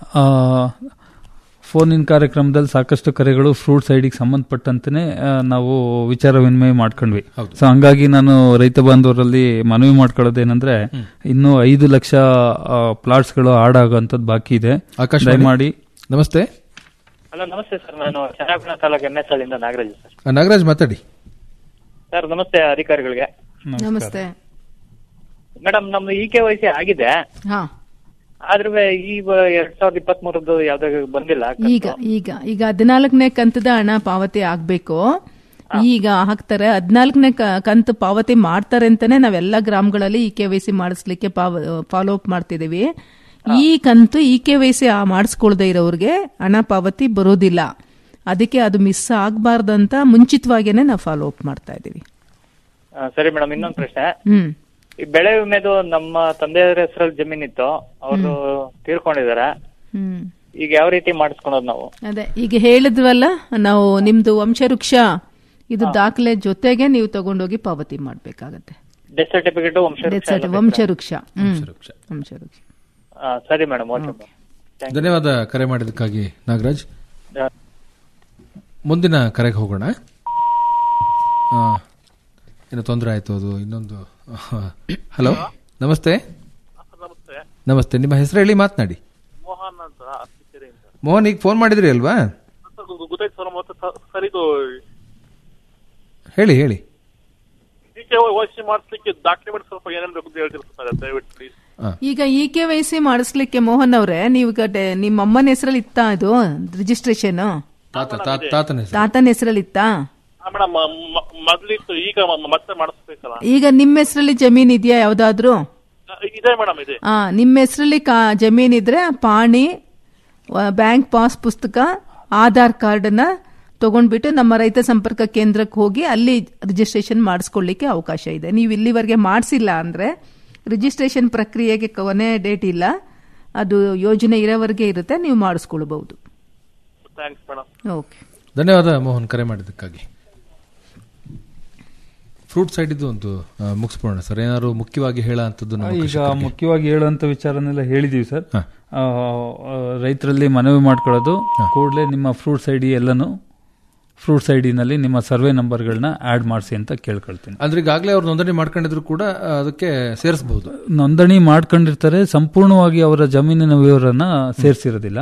ಫೋನ್ ಇನ್ ಕಾರ್ಯಕ್ರಮದಲ್ಲಿ ಸಾಕಷ್ಟು ಕರೆಗಳು ಫ್ರೂಟ್ಸ್ ಐಡಿಗೆ ಸಂಬಂಧಪಟ್ಟಂತೆ ನಾವು ವಿಚಾರ ವಿನಿಮಯ ಮಾಡ್ಕೊಂಡ್ವಿ ಸೊ ಹಂಗಾಗಿ ನಾನು ರೈತ ಬಾಂಧವರಲ್ಲಿ ಮನವಿ ಮಾಡ್ಕೊಳ್ಳೋದೇನಂದ್ರೆ ಇನ್ನು ಐದು ಲಕ್ಷ ಪ್ಲಾಟ್ಸ್ಗಳು ಹಾಡಾಗುವಂಥದ್ದು ಬಾಕಿ ಇದೆ ಆಕಾಶವಾಣಿ ದಯಮಾಡಿ ನಮಸ್ತೆ ಹಲೋ ನಮಸ್ತೆ ಸರ್ ನಾನು ಚನ್ನಪಟ್ಟಣ ತಾಲೂಕು ಎನ್ ಎಸ್ ಇಂದ ನಾಗರಾಜ್ ಸರ್ ಆ, ನಾಗರಾಜ್ ಮಾತಾಡಿ ಸರ್ ನಮಸ್ತೆ ಅಧಿಕಾರಿಗಳಿಗೆ ನಮಸ್ತೆ ಮೇಡಮ್ ನಮ್ದು ಇ ಕೆ ವೈ ಸಿ ಆಗಿದೆ ಹಾ ಆದ್ರೆ ಈ ಬ- ಎರಡ್ ಸಾವಿರದ ಇಪ್ಪತ್ತ್ ಮೂರದ್ದು ಯಾವ್ದು ಬಂದಿಲ್ಲ ಈಗ ಈಗ ಈಗ ಹದಿನಾಲ್ಕನೇ ಕಂತದ ಹಣ ಪಾವತಿ ಆಗ್ಬೇಕು ಈಗ ಹಾಕ್ತಾರೆ ಹದಿನಾಲ್ಕನೇ ಕಂತು ಪಾವತಿ ಮಾಡ್ತಾರೆ ಅಂತಾನೆ ನಾವೆಲ್ಲ ಗ್ರಾಮಗಳಲ್ಲಿ ಇ ಕೆ ವೈ ಸಿ ಮಾಡಿಸ್ಲಿಕ್ಕೆ ಫಾಲೋ ಅಪ್ ಮಾಡ್ತಿದೀವಿ ಈ ಕಂತು ಇ ಕೆ ವೈ ಸಿ ಮಾಡಿಸ್ಕೊಳ್ದೆ ಇರೋರಿಗೆ ಹಣ ಪಾವತಿ ಬರೋದಿಲ್ಲ ಅದಕ್ಕೆ ಅದು ಮಿಸ್ ಆಗಬಾರ್ದಂತ ಮುಂಚಿತವಾಗೇನೆ ನಾವು ಫಾಲೋ ಅಪ್ ಮಾಡ್ತಾ ಇದೀವಿ ಆ, ಸರಿ ಮೇಡಮ್ ಇನ್ನೊಂದು ಪ್ರಶ್ನೆ ಹ್ಮ್ ಈ ಬೆಳೆ ವಿಮೆದು ನಮ್ಮ ತಂದೆಯವರ ಹೆಸರಲ್ಲಿ ಜಮೀನಿತ್ತು ಅವರು ತೀರ್ಕೊಂಡಿದ್ದಾರೆ ಹ್ಮ್ ಈಗ ಯಾವ ರೀತಿ ಮಾಡಿಸ್ಕೊಳೋದು ನಾವು ಅದೇ ಈಗ ಹೇಳಿದ್ವಲ್ಲ ನಾವು ನಿಮ್ದು ವಂಶವೃಕ್ಷ ಇದು ದಾಖಲೆ ಜೊತೆಗೆ ನೀವು ತಗೊಂಡೋಗಿ ಪಾವತಿ ಮಾಡ್ಬೇಕಾಗತ್ತೆ ಡೆತ್ ಸರ್ಟಿಫಿಕೇಟ್ ವಂಶ Death certi- ವಂಶವೃಕ್ಷ ಹ್ಮ್ ವಂಶವೃಕ್ಷ ಸರಿ ಮೇಡಮ್ ಓಕೆ ಮೇಡಮ್ ಧನ್ಯವಾದ ಕರೆ ಮಾಡಿದ್ದಕ್ಕಾಗಿ ನಾಗರಾಜ್ ಮುಂದಿನ ಕರೆಗೆ ಹೋಗೋಣ ಆ, ಏನೋ ತೊಂದರೆ ಆಯ್ತು ಅದು ಇನ್ನೊಂದು ಹಲೋ ನಮಸ್ತೆ ನಮಸ್ತೆ ನಮಸ್ತೆ ನಿಮ್ಮ ಹೆಸರು ಹೇಳಿ ಮಾತನಾಡಿ ಮೋಹನ್ ಅಂತ ಅರಸೀಕೆರೆಯಿಂದ ಮೋಹನ್ ಈಗ ಫೋನ್ ಮಾಡಿದ್ರಿ ಅಲ್ವಾ ಸರ್, ಗೊ- ಗೊತ್ತಾಯ್ತು ಸರ್ ಮತ್ತೆ ಸ- ಸರ್ ಇದು ಹೇಳಿ ಹೇಳಿ ಡಿ ಕೆ ವೈ ಮಾಡಿಸ್ಲಿಕ್ಕೆ ದಾಖಲೆ ಸ್ವಲ್ಪ ಏನೇನು ಬೇಕು ಅಂತ ಹೇಳ್ತೀರಾ ಸರ್ ದಯವಿಟ್ಟು ಪ್ಲೀಸ್ ಈಗ ಇ ಕೆ ವೈ ಸಿ ಮಾಡಿಸ್ಲಿಕ್ಕೆ ಮೋಹನ್ ಅವರೇ ನೀವು ಈಗ ಡೆ- ನಿಮ್ಮ ಅಮ್ಮನ ಹೆಸರಲ್ಲಿ ಇತ್ತಾ ಇದು ರಿಜಿಸ್ಟ್ರೇಷನ್ ತಾತ ತಾತ- ತಾತನ ಹೆಸರು ತಾತನ ಹೆಸರಲ್ಲಿ ಇತ್ತಾ ಮೇಡಮ್ ಮೊದ್ಲಿತ್ತು ಈಗ ಮ- ಮತ್ತೆ ಮಾಡಿಸ್ಬೇಕಲ್ಲ ಈಗ ನಿಮ್ಮ ಹೆಸರಲ್ಲಿ ಜಮೀನ್ ಇದೆಯಾ ಯಾವ್ದಾದ್ರು ಆ, ಇದೆ ಮೇಡಮ್ ಇದೆ ಆ ನಿಮ್ಮ ಹೆಸರಲ್ಲಿ ಕಾ ಜಮೀನ್ ಇದ್ರೆ ಪಾಣಿ ವ- ಬ್ಯಾಂಕ್ ಪಾಸ್ ಪುಸ್ತಕ ಆಧಾರ್ ಕಾರ್ಡ್ನ ತಗೊಂಡ್ಬಿಟ್ಟು ನಮ್ಮ ರೈತ ಸಂಪರ್ಕ ಕೇಂದ್ರಕ್ಕೆ ಹೋಗಿ ಅಲ್ಲಿ ರಿಜಿಸ್ಟ್ರೇಷನ್ ಮಾಡಿಸ್ಕೊಳ್ಳಿಕ್ಕೆ ಅವಕಾಶ ಇದೆ ನೀವು ಇಲ್ಲಿವರೆಗೆ ಮಾಡಿಸಿಲ್ಲ ಅಂದ್ರೆ ರಿಜಿಸ್ಟ್ರೇಷನ್ ಪ್ರಕ್ರಿಯೆಗೆ ಕೊನೆ ಡೇಟ್ ಇಲ್ಲ ಅದು ಯೋಜನೆ ಇರೋವರೆಗೆ ಇರುತ್ತೆ ನೀವು ಮಾಡಿಸ್ಕೊಳ್ಬಹುದು ಥ್ಯಾಂಕ್ಸ್ ಮೇಡಮ್ ಓಕೆ ಧನ್ಯವಾದ ಮೋಹನ್ ಕರೆ ಮಾಡಿದ್ದಕ್ಕಾಗಿ ಫ್ರೂಟ್ ಸೈಡ್ ಇದು ಒಂದು ಆ, ಮುಗಿಸ್ಬಿಡೋಣ ಸರ್ ಏನಾದ್ರು ಮುಖ್ಯವಾಗಿ ಹೇಳ ಅಂತದ್ದು ನಮ್ಮ ಈಗ ಕೃಷಿಕರಿಗೆ? ಮುಖ್ಯವಾಗಿ ಹೇಳುವಂತ ವಿಚಾರನೆಲ್ಲ ಹೇಳಿದೀವಿ ಸರ್ ಆ, ಆ, ರೈತರಲ್ಲಿ ಮನವಿ ಮಾಡ್ಕೊಳ್ಳೋದು ಕೂಡಲೇ ನಿಮ್ಮ ಫ್ರೂಟ್ಸ್ ಐಡಿ ಎಲ್ಲನೂ ಫ್ರೂಟ್ಸ್ ಐಡಿನಲ್ಲಿ ನಿಮ್ಮ ಸರ್ವೆ ನಂಬರ್ಗಳನ್ನ ಆಡ್ ಮಾಡಿಸಿ ಅಂತ ಕೇಳ್ಕೊಳ್ತೀನಿ ಅಂದ್ರೆ ಈಗಾಗಲೇ ಅವ್ರು ನೋಂದಣಿ ಮಾಡ್ಕೊಂಡಿದ್ರು ಕೂಡ ಆ, ಅದಕ್ಕೆ ಸೇರಿಸಬಹುದು ನೋಂದಣಿ ಮಾಡ್ಕೊಂಡಿರ್ತಾರೆ ಸಂಪೂರ್ಣವಾಗಿ ಅವರ ಜಮೀನಿನ ವಿವರನ ಸೇರಿಸಿರೋದಿಲ್ಲ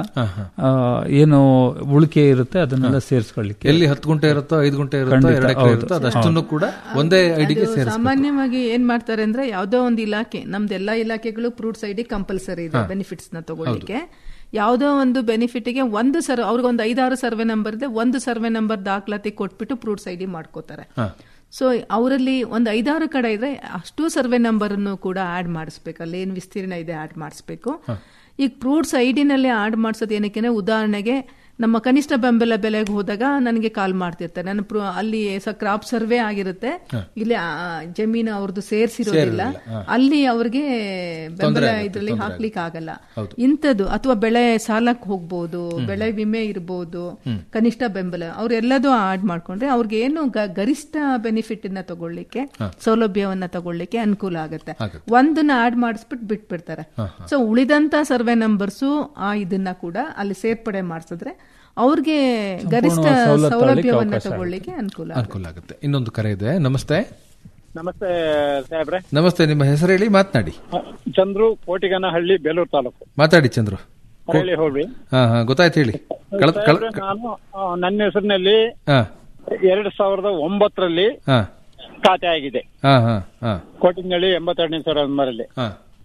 ಏನು ಉಳಿಕೆ ಇರುತ್ತೆ ಅದನ್ನೆಲ್ಲ ಸೇರಿಸ್ಕೊಳ್ಳಿಕ್ಕೆ ಎಲ್ಲಿ ಹತ್ತು ಗುಂಟೆ ಇರುತ್ತೋ ಐದು ಗುಂಟೆ ಇರುತ್ತೋ ಖಂಡಿತ, ಎರಡು ಎಕರೆ ಹೌದು. ಇರುತ್ತೋ ಅದಷ್ಟನ್ನು ಕೂಡ ಒಂದೇ ಐಡಿಗೆ ಅದು ಸೇರಿಸ ಸಾಮಾನ್ಯವಾಗಿ ಏನ್ ಮಾಡ್ತಾರೆ ಅಂದ್ರೆ ಯಾವ್ದೋ ಒಂದು ಇಲಾಖೆ ನಮ್ದು ಎಲ್ಲಾ ಇಲಾಖೆಗಳು ಫ್ರೂಟ್ಸ್ ಐಡಿ ಕಂಪಲ್ಸರಿ ಇದೆ ಹಾ. ಬೆನಿಫಿಟ್ಸ್ ನ ತಗೊಳ್ಳಿಕ್ಕೆ ಯಾವುದೋ ಒಂದು ಬೆನಿಫಿಟ್ಗೆ ಒಂದು ಸರ್ ಅವ್ರಿಗೆ ಒಂದು ಐದಾರು ಸರ್ವೆ ನಂಬರ್ ಇದೆ ಒಂದು ಸರ್ವೆ ನಂಬರ್ ದಾಖಲಾತಿ ಕೊಟ್ಬಿಟ್ಟು ಫ್ರೂಟ್ಸ್ ಐಡಿ ಮಾಡ್ಕೋತಾರೆ ಸೊ ಅವರಲ್ಲಿ ಒಂದು ಐದಾರು ಕಡೆ ಇದ್ರೆ ಅಷ್ಟು ಸರ್ವೆ ನಂಬರ್ ಅನ್ನು ಕೂಡ ಆಡ್ ಮಾಡಿಸ್ಬೇಕು ಅಲ್ಲಿ ಏನು ವಿಸ್ತೀರ್ಣ ಇದೆ ಆಡ್ ಮಾಡಿಸ್ಬೇಕು ಈಗ ಫ್ರೂಟ್ಸ್ ಐಡಿನಲ್ಲಿ ಆಡ್ ಮಾಡಿಸೋದು ಏನಕ್ಕೆ ಉದಾಹರಣೆಗೆ ನಮ್ಮ ಕನಿಷ್ಠ ಬೆಂಬಲ ಬೆಲೆಗೆ ಹೋದಾಗ ನನಗೆ ಕಾಲ್ ಮಾಡ್ತಿರ್ತಾರೆ ನನ್ನ ಪ್ರ- ಅಲ್ಲಿ ಕ್ರಾಪ್ ಸರ್ವೆ ಆಗಿರುತ್ತೆ ಇಲ್ಲಿ ಆ, ಜಮೀನು ಅವ್ರದ್ದು ಸೇರ್ಸಿರೋದಿಲ್ಲ ಸೇರಿರಲ್ಲ, ಹಾ. ಅಲ್ಲಿ ಅವ್ರಿಗೆ ತೊಂದ್ರೆ ಬೆಂಬಲ ಆಗುತ್ತೆ, ಇದ್ರಲ್ಲಿ ತೊಂದ್ರೆ ಹಾಕ್ಲಿಕ್ಕೆ ಆಗಲ್ಲ ಹೌದು. ಇಂಥದ್ದು ಅಥವಾ ಬೆಳೆ ಸಾಲಕ್ಕೆ ಹೋಗ್ಬೋದು ಹ್ಮ್. ಬೆಳೆ ವಿಮೆ ಇರ್ಬೋದು ಹ್ಮ್. ಕನಿಷ್ಠ ಬೆಂಬಲ ಅವ್ರೆಲ್ಲದೂ ಆಡ್ ಮಾಡ್ಕೊಂಡ್ರೆ ಅವ್ರಿಗೆ ಏನು ಗ- ಗರಿಷ್ಠ ಬೆನಿಫಿಟ್ ಅನ್ನ ತಗೊಳ್ಳಿಕ್ಕೆ ಹಾ. ಸೌಲಭ್ಯವನ್ನ ತಗೊಳ್ಳಿಕ್ಕೆ ಅನುಕೂಲ ಆಗುತ್ತೆ ಆಗುತ್ತೆ. ಒಂದನ್ನ ಆಡ್ ಮಾಡಿಸ್ಬಿಟ್ಟು ಬಿಟ್ಬಿಡ್ತಾರೆ ಹಾ, ಹಾ. ಸೊ ಉಳಿದಂತ ಸರ್ವೆ ನಂಬರ್ಸು ಆ ಇದನ್ನ ಕೂಡ ಅಲ್ಲಿ ಸೇರ್ಪಡೆ ಮಾಡಿಸಿದ್ರೆ ಅವ್ರಿಗೆ ಗರಿಷ್ಠ ಸಂಪೂರ್ಣ ಸವಲತ್ತು ಸೌಲಭ್ಯವನ್ನ ಅವಕಾಶ ತಗೊಳ್ಳಿಕ್ಕೆ ಅನುಕೂಲ ಆಗುತ್ತೆ. ಅನುಕೂಲ ಆಗುತ್ತೆ ಇನ್ನೊಂದು ಕರೆ ಇದೆ ನಮಸ್ತೆ ನಮಸ್ತೆ ಸಾಹೇಬ್ರೆ ನಮಸ್ತೆ ನಿಮ್ಮ ಹೆಸರು ಹೇಳಿ ಮಾತನಾಡಿ ಚಂದ್ರು ಕೋಟಿಗನಹಳ್ಳಿ ಬೇಲೂರು ತಾಲೂಕು ಮಾತಾಡಿ ಚಂದ್ರು ಹರಳಿ ಹೋಬಳಿ ಹಾ ಹಾ ಗೊತ್ತಾಯ್ತು ಹೇಳಿ ಕಳೆದ ಕಳ ಸಾಹೇಬ್ರೆ, ನಾನು ಆ, ನನ್ನ ಹೆಸರಿನಲ್ಲಿ ಹಾ ಎರಡ್ ಸಾವಿರದ ಒಂಬತ್ತರಲ್ಲಿ ಹಾ ಖಾತೆ ಆಗಿದೆ ಹಾ ಹಾ ಹಾ ಕೋಟಿನಹಳ್ಳಿ ಎಂಬತ್ತೆರಡನೇ ಸಾವಿರ ನಂಬರಲ್ಲಿ ಹಾ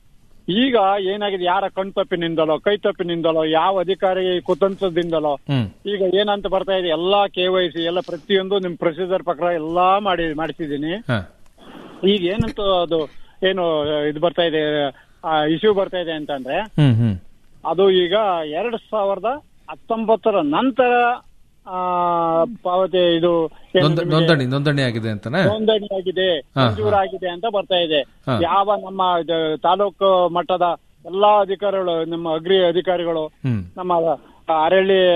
ಈಗ ಏನಾಗಿದೆ ಯಾರ ಕಣ್ ತಪ್ಪಿನಿಂದಲೋ ಕೈ ತಪ್ಪಿನಿಂದಲೋ ಯಾವ ಅಧಿಕಾರಿ ಕುತಂತ್ರದಿಂದಲೋ ಹ್ಮ್ ಈಗ ಏನಂತ ಬರ್ತಾ ಇದೆ ಎಲ್ಲಾ ಕೆ ವೈ ಸಿ ಎಲ್ಲ ಪ್ರತಿಯೊಂದು ನಿಮ್ ಪ್ರೊಸೀಜರ್ ಪ್ರಕಾರ ಎಲ್ಲಾ ಮಾಡಿ ಮಾಡಿಸಿದೀನಿ ಹಾ ಈಗ ಏನಂತ ಅದು ಏನು ಇದು ಬರ್ತಾ ಇದೆ ಇಶ್ಯೂ ಬರ್ತಾ ಇದೆ ಅಂತಂದ್ರೆ ಹ್ಮ್ ಹ್ಮ್ ಅದು ಈಗ ಎರಡ್ ಸಾವಿರದ ಹತ್ತೊಂಬತ್ತರ ನಂತರ ಆ, ಪಾವತಿ ಇದು ಏನು ನೋಂದ- ನಿಮಗೆ ನೋಂದಣಿ ನೋಂದಣಿ ಆಗಿದೆ ಅಂತನಾ ನೋಂದಣಿ ಆಗಿದೆ ಹಾ, ಹಾ. ಮಂಜೂರಾಗಿದೆ ಅಂತ ಬರ್ತಾ ಇದೆ ಹಾ. ಯಾವ ನಮ್ಮ ಇದು ತಾಲೂಕು ಮಟ್ಟದ ಎಲ್ಲಾ ಅಧಿಕಾರಿಗಳು ನಮ್ಮ ಅಗ್ರಿ ಅಧಿಕಾರಿಗಳು ಹ್ಮ್ ನಮ್ಮ ಅರಳ್ಳಿ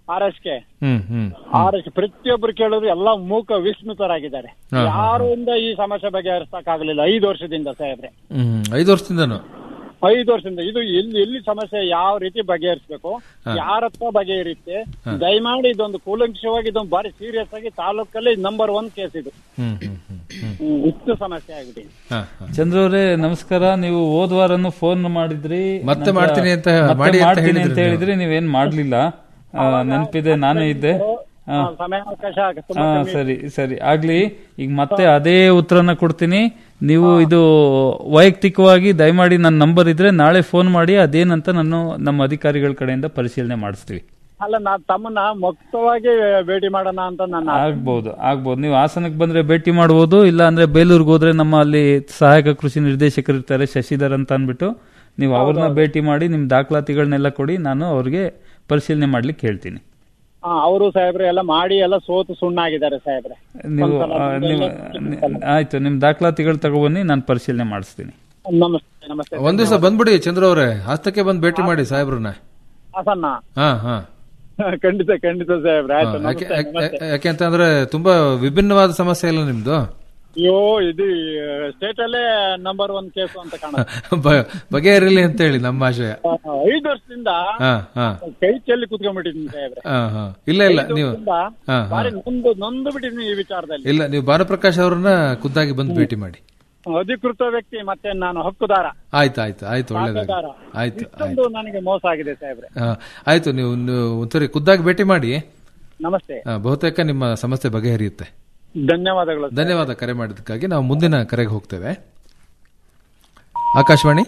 ಆರ್ ಎಸ್ ಕೆ ಹ್ಮ್ ಹ್ಮ್ ಆರ್ ಎಸ್ ಪ್ರತಿಯೊಬ್ರು ಕೇಳಿದ್ರು ಎಲ್ಲ ಮೂಕ ವಿಸ್ಮಿತರಾಗಿದ್ದಾರೆ ಹಾ, ಹಾ, ಯಾರಿಂದ ಈ ಸಮಸ್ಯೆ ಬಗೆಹರಿಸಕ್ಕಾಗಲಿಲ್ಲ ಐದು ವರ್ಷದಿಂದ ಸಾಹೇಬ್ರೆ ಹ್ಮ್ ಐದು ವರ್ಷದಿಂದನು ಐದು ವರ್ಷದಿಂದ ಇದು ಎಲ್ಲಿ ಎಲ್ಲಿ ಸಮಸ್ಯೆ ಯಾವ ರೀತಿ ಬಗೆಹರಿಸಬೇಕು ಹಾ. ಯಾರ ಹತ್ರ ಬಗೆಹರಿಯುತ್ತೆ ಹಾ. ದಯಮಾಡಿ ಇದೊಂದು ಕೂಲಂಕಷವಾಗಿ ಇದೊಂದು ಬಾರಿ ಸೀರಿಯಸ್ ಆಗಿ ತಾಲೂಕಲ್ಲಿ ನಂಬರ್ ಒನ್ ಕೇಸ್ ಇದು ಹ್ಮ್ ಹ್ಮ್ ಹ್ಮ್ ಹ್ಮ್ ಹ್ಮ್, ಇಷ್ಟು ಸಮಸ್ಯೆ ಆಗಿದೆ ಹಾ, ಹಾ. ಚಂದ್ರವ್ರೆ ನಮಸ್ಕಾರ ನೀವು ಹೋದ್ ವಾರನು ಫೋನ್ ಮಾಡಿದ್ರಿ ಮತ್ತೆ ನಂತರ ಮಾಡ್ತೀನಿ ಅಂತ ಮತ್ತೆ ಮಾಡಿ ಅಂತ ಮಾಡ್ತೀನಿ ಹೇಳಿದ್ರಿ ಅಂತ ಹೇಳಿದ್ರಿ ನೀವೇನ್ ಮಾಡ್ಲಿಲ್ಲ ಆ, ನೆನ್ಪಿದೆ ನಾನು ಇದ್ದೆ ಆ, ಹಾ, ಸಮಯಾವಕಾಶ ತುಂಬಾ ಹಾ ಕಮ್ಮಿ ಇದೆ. ಸರಿ ಸರಿ ಆಗ್ಲಿ ಈಗ ಮತ್ತೆ ಅದೇ ಉತ್ತರನ ಕೊಡ್ತೀನಿ ನೀವು ಇದು ವೈಯಕ್ತಿಕವಾಗಿ ದಯಮಾಡಿ ನನ್ನ ನಂಬರ್ ಇದ್ರೆ ನಾಳೆ ಫೋನ್ ಮಾಡಿ ಅದೇನಂತ ನಾನು ನಮ್ಮ ಅಧಿಕಾರಿಗಳ ಕಡೆಯಿಂದ ಪರಿಶೀಲನೆ ಮಾಡಿಸ್ತೀವಿ ಅಲ್ಲ ನಾ ತಮ್ಮನ್ನ ಮುಕ್ತವಾಗಿ ಭೇಟಿ ಮಾಡೋಣ ಅಂತ ನನ್ನ ಆಸೆ. ಆಗ್ಬಹುದು ಆಗ್ಬಹುದು ನೀವು ಹಾಸನಕ್ಕೆ ಬಂದ್ರೆ ಭೇಟಿ ಮಾಡಬಹುದು ಇಲ್ಲ ಅಂದ್ರೆ ಬೇಲೂರ್ಗೆ ಹೋದ್ರೆ ನಮ್ಮ ಅಲ್ಲಿ ಸಹಾಯಕ ಕೃಷಿ ನಿರ್ದೇಶಕರು ಇರ್ತಾರೆ ಶಶಿಧರ್ ಅಂತ ಅಂದ್ಬಿಟ್ಟು ನೀವು ಅವ್ರನ್ನ ಭೇಟಿ ಮಾಡಿ ನಿಮ್ ದಾಖಲಾತಿಗಳನ್ನೆಲ್ಲ ಕೊಡಿ ನಾನು ಅವ್ರಿಗೆ ಪರಿಶೀಲನೆ ಮಾಡ್ಲಿಕ್ಕೆ ಹೇಳ್ತೀನಿ ಹಾ ಅವರು ಸಾಹೇಬ್ರೆ ಎಲ್ಲ ಮಾಡಿ ಎಲ್ಲ ಸೋತು ಸುಣ್ಣಾಗಿದ್ದಾರೆ ಸಾಹೇಬ್ರೆ ನೀವು ಒಂದ್ಸಲ ಆ, ನೀವು ಆಯ್ತು ನಿಮ್ ದಾಖಲಾತಿಗಳು ತಗೊಬನ್ನಿ ನಾನು ಪರಿಶೀಲನೆ ಮಾಡಿಸ್ತೀನಿ ನಮಸ್ತೆ ನಮಸ್ತೆ ಒಂದ್ ದಿವಸ ಬಂದ್ಬಿಡಿ ಚಂದ್ರ ಅವರೇ ಹಸ್ತಕ್ಕೆ ಬಂದು ಭೇಟಿ ಮಾಡಿ ಸಾಹೇಬ್ರನ್ನ ಹಾಸನ್ನ ಹಾ ಹಾ ಖಂಡಿತ ಖಂಡಿತ ಸಾಹೇಬ್ರೆ ಆಯ್ತು ಹಾ, ಯಾಕೆ ನಮಸ್ತೆ, ಯಾಕೆ- ನಮಸ್ತೆ. ಯಾಕೆ ಅಂತಂದ್ರೆ ತುಂಬಾ ವಿಭಿನ್ನವಾದ ಸಮಸ್ಯೆ ಇಲ್ಲ ನಿಮ್ದು ಅಯ್ಯೋ ಇದು ಸ್ಟೇಟ್ ಅಲ್ಲೇ ನಂಬರ್ ಒನ್ ಕೇಸು ಅಂತ ಕಾಣುತ್ತೆ ಬ- ಬಗೆಹರಿಲಿ ಅಂತ ಹೇಳಿ ನಮ್ಮ ಆಶಯ ಆ, ಐದು ವರ್ಷದಿಂದ ಹಾ ಹಾ ಕೈ ಚೆಲ್ಲಿ ಕುತ್ಕೊಂಡ್ಬಿಟ್ಟಿದ್ದೀನಿ ಸಾಹೇಬ್ರೆ ಹಾ ಹಾ ಇಲ್ಲ ಇಲ್ಲ ಐದು ನೀವು ವರ್ಷದಿಂದ ಹಾ ಹಾ ಬಾರಿ ನೊಂದು ನೊಂದು ಬಿಟ್ಟಿದ್ದೀನಿ ಈ ವಿಚಾರದಲ್ಲಿ ಇಲ್ಲ ನೀವು ಭಾನುಪ್ರಕಾಶ್ ಅವ್ರನ್ನ ಖುದ್ದಾಗಿ ಬಂದು ಭೇಟಿ ಮಾಡಿ ಅಧಿಕೃತ ವ್ಯಕ್ತಿ ಮತ್ತೆ ನಾನು ಹಕ್ಕುದಾರ ಆಯ್ತು ಆಯ್ತು ಆಯ್ತು ಒಳ್ಳೇದಾಗಿ ಖಾತೆದಾರ. ಆಯ್ತು ಇಷ್ಟೊಂದು ನನಗೆ ಮೋಸ ಆಗಿದೆ ಸಾಹೇಬ್ರೆ ಹಾ, ಆಯ್ತು ನೀವು ನೀವು ಒಂದ್ಸರಿ ಖುದ್ದಾಗಿ ಭೇಟಿ ಮಾಡಿ ನಮಸ್ತೆ ಆ, ಬಹುತೇಕ ನಿಮ್ಮ ಸಮಸ್ಯೆ ಬಗೆಹರಿಯುತ್ತೆ ಧನ್ಯವಾದಗಳು ಧನ್ಯವಾದ ಕರೆ ಮಾಡಿದ್ದಕ್ಕಾಗಿ ನಾವು ಮುಂದಿನ ಕರೆಗೆ ಹೋಗ್ತೇವೆ ಆಕಾಶವಾಣಿ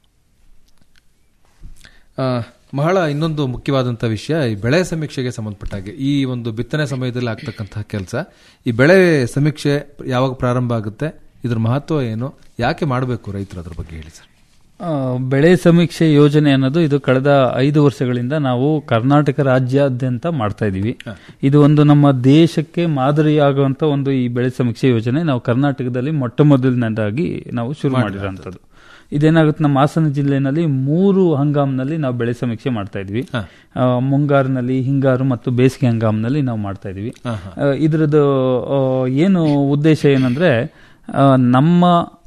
ಆ, ಬಹಳ ಇನ್ನೊಂದು ಮುಖ್ಯವಾದಂಥ ವಿಷಯ ಈ ಬೆಳೆ ಸಮೀಕ್ಷೆಗೆ ಸಂಬಂಧಪಟ್ಟ ಹಾಗೆ ಈ ಒಂದು ಬಿತ್ತನೆ ಸಮಯದಲ್ಲಿ ಆಗ್ತಕ್ಕಂತಹ ಕೆಲಸ ಈ ಬೆಳೆ ಸಮೀಕ್ಷೆ ಯಾವಾಗ ಪ್ರಾರಂಭ ಆಗುತ್ತೆ ಇದ್ರ ಮಹತ್ವ ಏನು ಯಾಕೆ ಮಾಡಬೇಕು ರೈತರು ಅದ್ರ ಬಗ್ಗೆ ಹೇಳಿ ಸರ್ ಆ, ಬೆಳೆ ಸಮೀಕ್ಷೆ ಯೋಜನೆ ಅನ್ನೋದು ಇದು ಕಳೆದ ಐದು ವರ್ಷಗಳಿಂದ ನಾವು ಕರ್ನಾಟಕ ರಾಜ್ಯಾದ್ಯಂತ ಮಾಡ್ತಾ ಇದೀವಿ ಇದು ಒಂದು ನಮ್ಮ ದೇಶಕ್ಕೆ ಮಾದರಿಯಾಗುವಂತ ಒಂದು ಈ ಬೆಳೆ ಸಮೀಕ್ಷೆ ಯೋಜನೆ ನಾವು ಕರ್ನಾಟಕದಲ್ಲಿ ಮೊಟ್ಟ ಮೊದಲನೇದಾಗಿ ನಾವು ಶುರು ಮಾಡಿರೋಂಥದ್ದು ಇದೇನಾಗುತ್ತೆ ನಮ್ಮ ಹಾಸನ ಜಿಲ್ಲೆನಲ್ಲಿ ಮೂರು ಹಂಗಾಮ್ನಲ್ಲಿ ನಾವು ಬೆಳೆ ಸಮೀಕ್ಷೆ ಮಾಡ್ತಾ ಇದ್ವಿ ಆ, ಮುಂಗಾರಿನಲ್ಲಿ ಹಿಂಗಾರು ಮತ್ತು ಬೇಸಿಗೆ ಹಂಗಾಮ್ನಲ್ಲಿ ನಾವು ಮಾಡ್ತಾ ಇದೀವಿ ಆ, ಇದ್ರದ್ದು ಆ, ಏನು ಉದ್ದೇಶ ಏನಂದ್ರೆ ಆ, ನಮ್ಮ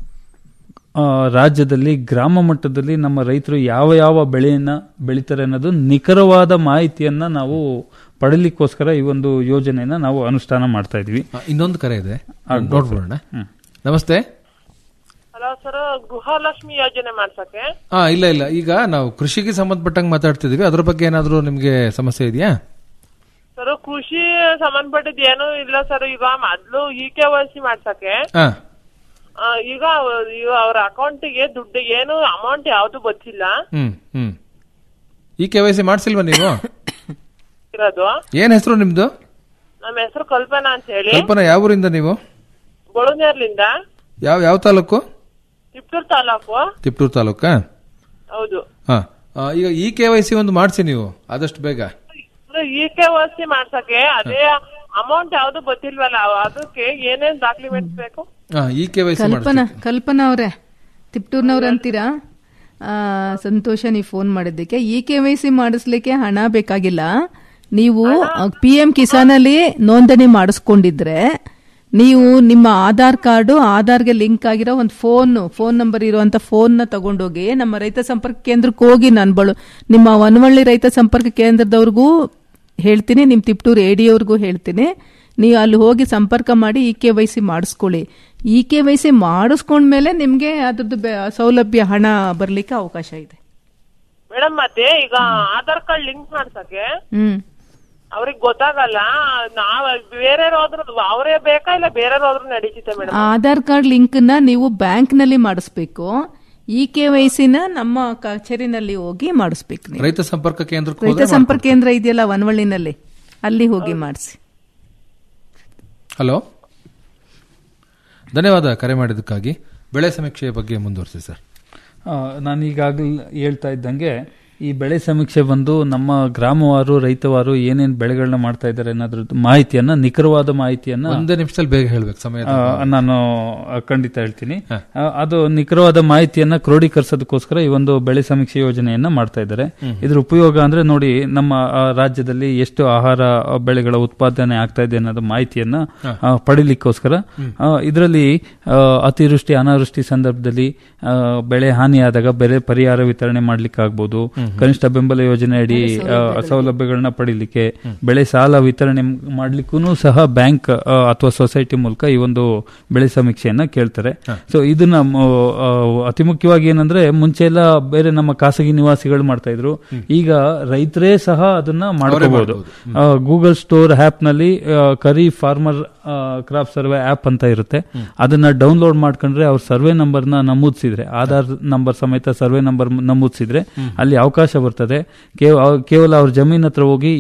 ಆ, ರಾಜ್ಯದಲ್ಲಿ ಗ್ರಾಮ ಮಟ್ಟದಲ್ಲಿ ನಮ್ಮ ರೈತರು ಯಾವ ಯಾವ ಬೆಳೆಯನ್ನ ಬೆಳಿತಾರೆ ಅನ್ನೋದು ನಿಖರವಾದ ಮಾಹಿತಿಯನ್ನ ನಾವು ಪಡೀಲಿಕ್ಕೋಸ್ಕರ ಈ ಒಂದು ಯೋಜನೆಯನ್ನ ನಾವು ಅನುಷ್ಠಾನ ಮಾಡ್ತಾ ಇದೀವಿ ಆ, ಇನ್ನೊಂದು ಕರೆ ಇದೆ ಆಗ್ಬೋದು. ನೋಡ್ಬೋಣ ನಮಸ್ತೆ ಹಲೋ ಸರ್ ಗೃಹಲಕ್ಷ್ಮಿ ಯೋಜನೆ ಮಾಡ್ಸಕ್ಕೆ ಹಾ ಇಲ್ಲ ಇಲ್ಲ ಈಗ ನಾವು ಕೃಷಿಗೆ ಸಂಬಂಧಪಟ್ಟಂಗೆ ಮಾತಾಡ್ತಿದೀವಿ ಅದ್ರ ಬಗ್ಗೆ ಏನಾದರೂ ನಿಮಗೆ ಸಮಸ್ಯೆ ಇದೆಯಾ ಸರ್ ಕೃಷಿ ಸಂಬಂಧಪಟ್ಟಿದ್ ಏನು ಇಲ್ಲ ಸರ್ ಈಗ ಮೊದ್ಲು ಇ ಕೆ ವೈ ಸಿ ಮಾಡ್ಸಕ್ಕೆ ಹಾ ಆ, ಈಗ ಅವ- ಈಗ ಅವ್ರ ಅಕೌಂಟಿಗೆ ದುಡ್ಡು ಏನು ಅಮೌಂಟ್ ಯಾವ್ದು ಗೊತ್ತಿಲ್ಲ ಹ್ಮ್ ಹ್ಮ್ ಈ ಕೆ ವೈ ಸಿ ಮಾಡ್ಸಿಲ್ವಾ ನೀವು ಇರೋದು ಏನ್ ಹೆಸರು ನಿಮ್ದು ನಮ್ಮ ಹೆಸರು ಕಲ್ಪನಾ ಅಂತ ಹೇಳಿ ಕಲ್ಪನಾ ಯಾವ ಊರಿಂದ ನೀವು ಬಳುನೇರ್ಲಿಂದ ಯಾವ ಯಾವ ತಾಲೂಕು ತಿಪ್ಟೂರ್ ತಾಲೂಕು ತಿಪ್ಟೂರು ತಾಲೂಕಾ ಹೌದು ಹಾ ಆ, ಈಗ ಈ ಕೆ ವೈ ಸಿ ಒಂದು ಮಾಡಿಸಿ ನೀವು ಆದಷ್ಟು ಬೇಗ ಇ ಕೆ ವೈ ಸಿ ಮಾಡ್ಸಕ್ಕೆ ಅದೇ ಅಮೌಂಟ್ ಯಾವ್ದು ಗೊತ್ತಿಲ್ವಲ್ಲ ಅವ್- ಅದಕ್ಕೆ ಏನೇನ್ ಡಾಕ್ಯುಮೆಂಟ್ಸ್ ಬೇಕು ಹಾ e K Y C Kalpana Kalpana ಅವರೇ ತಿಪ್ಟೂರ್ನವ್ರು ಅಂತೀರಾ ಆ, ಸಂತೋಷ ನೀವು ಫೋನ್ ಮಾಡಿದ್ದಕ್ಕೆ ಇ ಕೆ ವೈ ಸಿ ಮಾಡಿಸ್ಲಿಕ್ಕೆ ಹಣ ಬೇಕಾಗಿಲ್ಲ ನೀವು ಪಿ ಎಂ ಕಿಸಾನಲ್ಲಿ ನೋಂದಣಿ ಮಾಡಿಸ್ಕೊಂಡಿದ್ರೆ ನೀವು ನಿಮ್ಮ ಆಧಾರ್ ಕಾರ್ಡು ಆಧಾರ್ಗೆ ಲಿಂಕ್ ಆಗಿರೋ ಒಂದು ಫೋನ್ ಫೋನ್ ನಂಬರ್ ಇರುವಂತ ಫೋನ್ನ ತಗೊಂಡೋಗಿ ನಮ್ಮ ರೈತ ಸಂಪರ್ಕ ಕೇಂದ್ರಕ್ಕೆ ಹೋಗಿ ನಾನು ಬಳು ನಿಮ್ಮ ವನವಳ್ಳಿ ರೈತ ಸಂಪರ್ಕ ಕೇಂದ್ರದವ್ರಿಗೂ ಹೇಳ್ತೀನಿ ನಿಮ್ಮ ತಿಪ್ಟೂರು ಎ ಡಿ ಅವ್ರಿಗೂ ಹೇಳ್ತೀನಿ ನೀವು ಅಲ್ಲಿ ಹೋಗಿ ಸಂಪರ್ಕ ಮಾಡಿ ಇ ಕೆ ವೈ ಸಿ ಮಾಡಿಸ್ಕೊಳ್ಳಿ ಇ ಕೆ ವೈ ಸಿ ಮಾಡಿಸ್ಕೊಂಡ್ಮೇಲೆ ನಿಮಗೆ ಅದ್ರದ್ದು ಬೆ- ಸೌಲಭ್ಯ ಹಣ ಬರ್ಲಿಕ್ಕೆ ಅವಕಾಶ ಇದೆ ಮೇಡಮ್ ಮತ್ತೆ ಈಗ ಆಧಾರ್ ಕಾರ್ಡ್ ಲಿಂಕ್ ಮಾಡ್ಸಕ್ಕೆ ಹ್ಮ್ ಅವ್ರಿಗೆ ಗೊತ್ತಾಗಲ್ಲ ನಾವ್ ಬೇರೆ ಹೋದ್ರು ಅವರೇ ಬೇಕಾ ಇಲ್ಲ ಬೇರೆ ಹೋದ್ರು ನಡೀತಿತ್ತೆ ಮೇಡಮ್ ಆಧಾರ್ ಕಾರ್ಡ್ ಲಿಂಕ್ನ ನೀವು ಬ್ಯಾಂಕ್ನಲ್ಲಿ ಮಾಡಿಸ್ಬೇಕು ಇ ಕೆ ವೈ ಸಿನ ನಮ್ಮ ಕಚೇರಿನಲ್ಲಿ ಹೋಗಿ ಮಾಡಿಸ್ಬೇಕು ನೀವು ರೈತ ಸಂಪರ್ಕ ಕೇಂದ್ರಕ್ಕೆ ರೈತ ಹೋದ್ರೆ ಸಂಪರ್ಕ ಕೇಂದ್ರ ಇದೆಯಲ್ಲ ವನವಳ್ಳಿನಲ್ಲಿ ಅಲ್ಲಿ ಹೋಗಿ ಮಾಡಿಸಿ ಹಲೋ ಧನ್ಯವಾದ ಕರೆ ಮಾಡಿದ್ದಕ್ಕಾಗಿ ಬೆಳೆ ಸಮೀಕ್ಷೆಯ ಬಗ್ಗೆ ಮುಂದುವರಿಸಿ ಸರ್ ಆ, ನಾನು ಈಗಾಗಲೇ ಹೇಳ್ತಾ ಇದ್ದಂಗೆ ಈ ಬೆಳೆ ಸಮೀಕ್ಷೆ ಬಂದು ನಮ್ಮ ಗ್ರಾಮವಾರು ರೈತವಾರು ಏನೇನ್ ಬೆಳೆಗಳನ್ನ ಮಾಡ್ತಾ ಇದ್ದಾರೆ ಅನ್ನೋದ್ರ ಮಾಹಿತಿಯನ್ನ ನಿಖರವಾದ ಮಾಹಿತಿಯನ್ನ ಒಂದೇ ನಿಮಿಷದಲ್ಲಿ ಬೇಗ ಹೇಳ್ಬೇಕು ಸಮಯ ಆ, ನಾನು ಆ, ಖಂಡಿತ ಹೇಳ್ತೀನಿ ಆ, ಅದು ನಿಖರವಾದ ಮಾಹಿತಿಯನ್ನ ಕ್ರೋಢೀಕರಿಸೋದಕ್ಕೋಸ್ಕರ ಈ ಒಂದು ಬೆಳೆ ಸಮೀಕ್ಷೆ ಯೋಜನೆಯನ್ನ ಮಾಡ್ತಾ ಇದ್ದಾರೆ ಇದ್ರ ಉಪಯೋಗ ಅಂದ್ರೆ ನೋಡಿ ನಮ್ಮ ಆ, ರಾಜ್ಯದಲ್ಲಿ ಎಷ್ಟು ಆಹಾರ ಆ, ಬೆಳೆಗಳ ಉತ್ಪಾದನೆ ಆಗ್ತಾ ಇದೆ ಅನ್ನೋದು ಮಾಹಿತಿಯನ್ನ ಆ, ಪಡಿಲಿಕ್ಕೋಸ್ಕರ ಇದರಲ್ಲಿ ಅತಿವೃಷ್ಟಿ ಅನಾವೃಷ್ಟಿ ಸಂದರ್ಭದಲ್ಲಿ ಆ, ಬೆಳೆ ಹಾನಿಯಾದಾಗ ಬೆಳೆ ಪರಿಹಾರ ವಿತರಣೆ ಮಾಡ್ಲಿಕ್ಕೆ ಆಗ್ಬೋದು ಕನಿಷ್ಠ ಬೆಂಬಲ ಯೋಜನೆ ಅಡಿ ಆ, ಸೌಲಭ್ಯಗಳನ್ನ ಪಡಿಲಿಕ್ಕೆ ಬೆಳೆ ಸಾಲ ವಿತರಣೆ ಮಾಡ್ಲಿಕ್ಕೂ ಸಹ ಬ್ಯಾಂಕ್ ಅಥವಾ ಸೊಸೈಟಿ ಮೂಲಕ ಈ ಒಂದು ಬೆಳೆ ಸಮೀಕ್ಷೆಯನ್ನ ಕೇಳ್ತಾರೆ ಸೊ ಇದನ್ನ ಮ- ಆ, ಅತಿ ಮುಖ್ಯವಾಗಿ ಏನಂದ್ರೆ ಮುಂಚೆ ಎಲ್ಲ ಬೇರೆ ನಮ್ಮ ಖಾಸಗಿ ನಿವಾಸಿಗಳು ಮಾಡ್ತಾ ಇದ್ರು ಈಗ ರೈತರೇ ಸಹ ಅದನ್ನ ಮಾಡ್ಕೋಬಹುದು ಗೂಗಲ್ ಸ್ಟೋರ್ ಆಪ್ ನಲ್ಲಿ ಆ, ಕರಿ ಫಾರ್ಮರ್ ಕ್ರಾಪ್ ಸರ್ವೆ ಆಪ್ ಅಂತ ಇರುತ್ತೆ ಅದನ್ನ ಡೌನ್ಲೋಡ್ ಮಾಡ್ಕೊಂಡ್ರೆ ಅವ್ರ ಸರ್ವೆ ನಂಬರ್ ನ ನಮೂದಿಸಿದ್ರೆ ಆಧಾರ್ ನಂಬರ್ ಸಮೇತ ಸರ್ವೆ ನಂಬರ್ ನಮೂದಿಸಿದ್ರೆ ಅಲ್ಲಿ ಅವಕಾಶ ಬರ್ತದೆ ಕೇವ- ಕೇವಲ ಅವ್ರ ಜಮೀನ್ ಹತ್ರ ಹೋಗಿ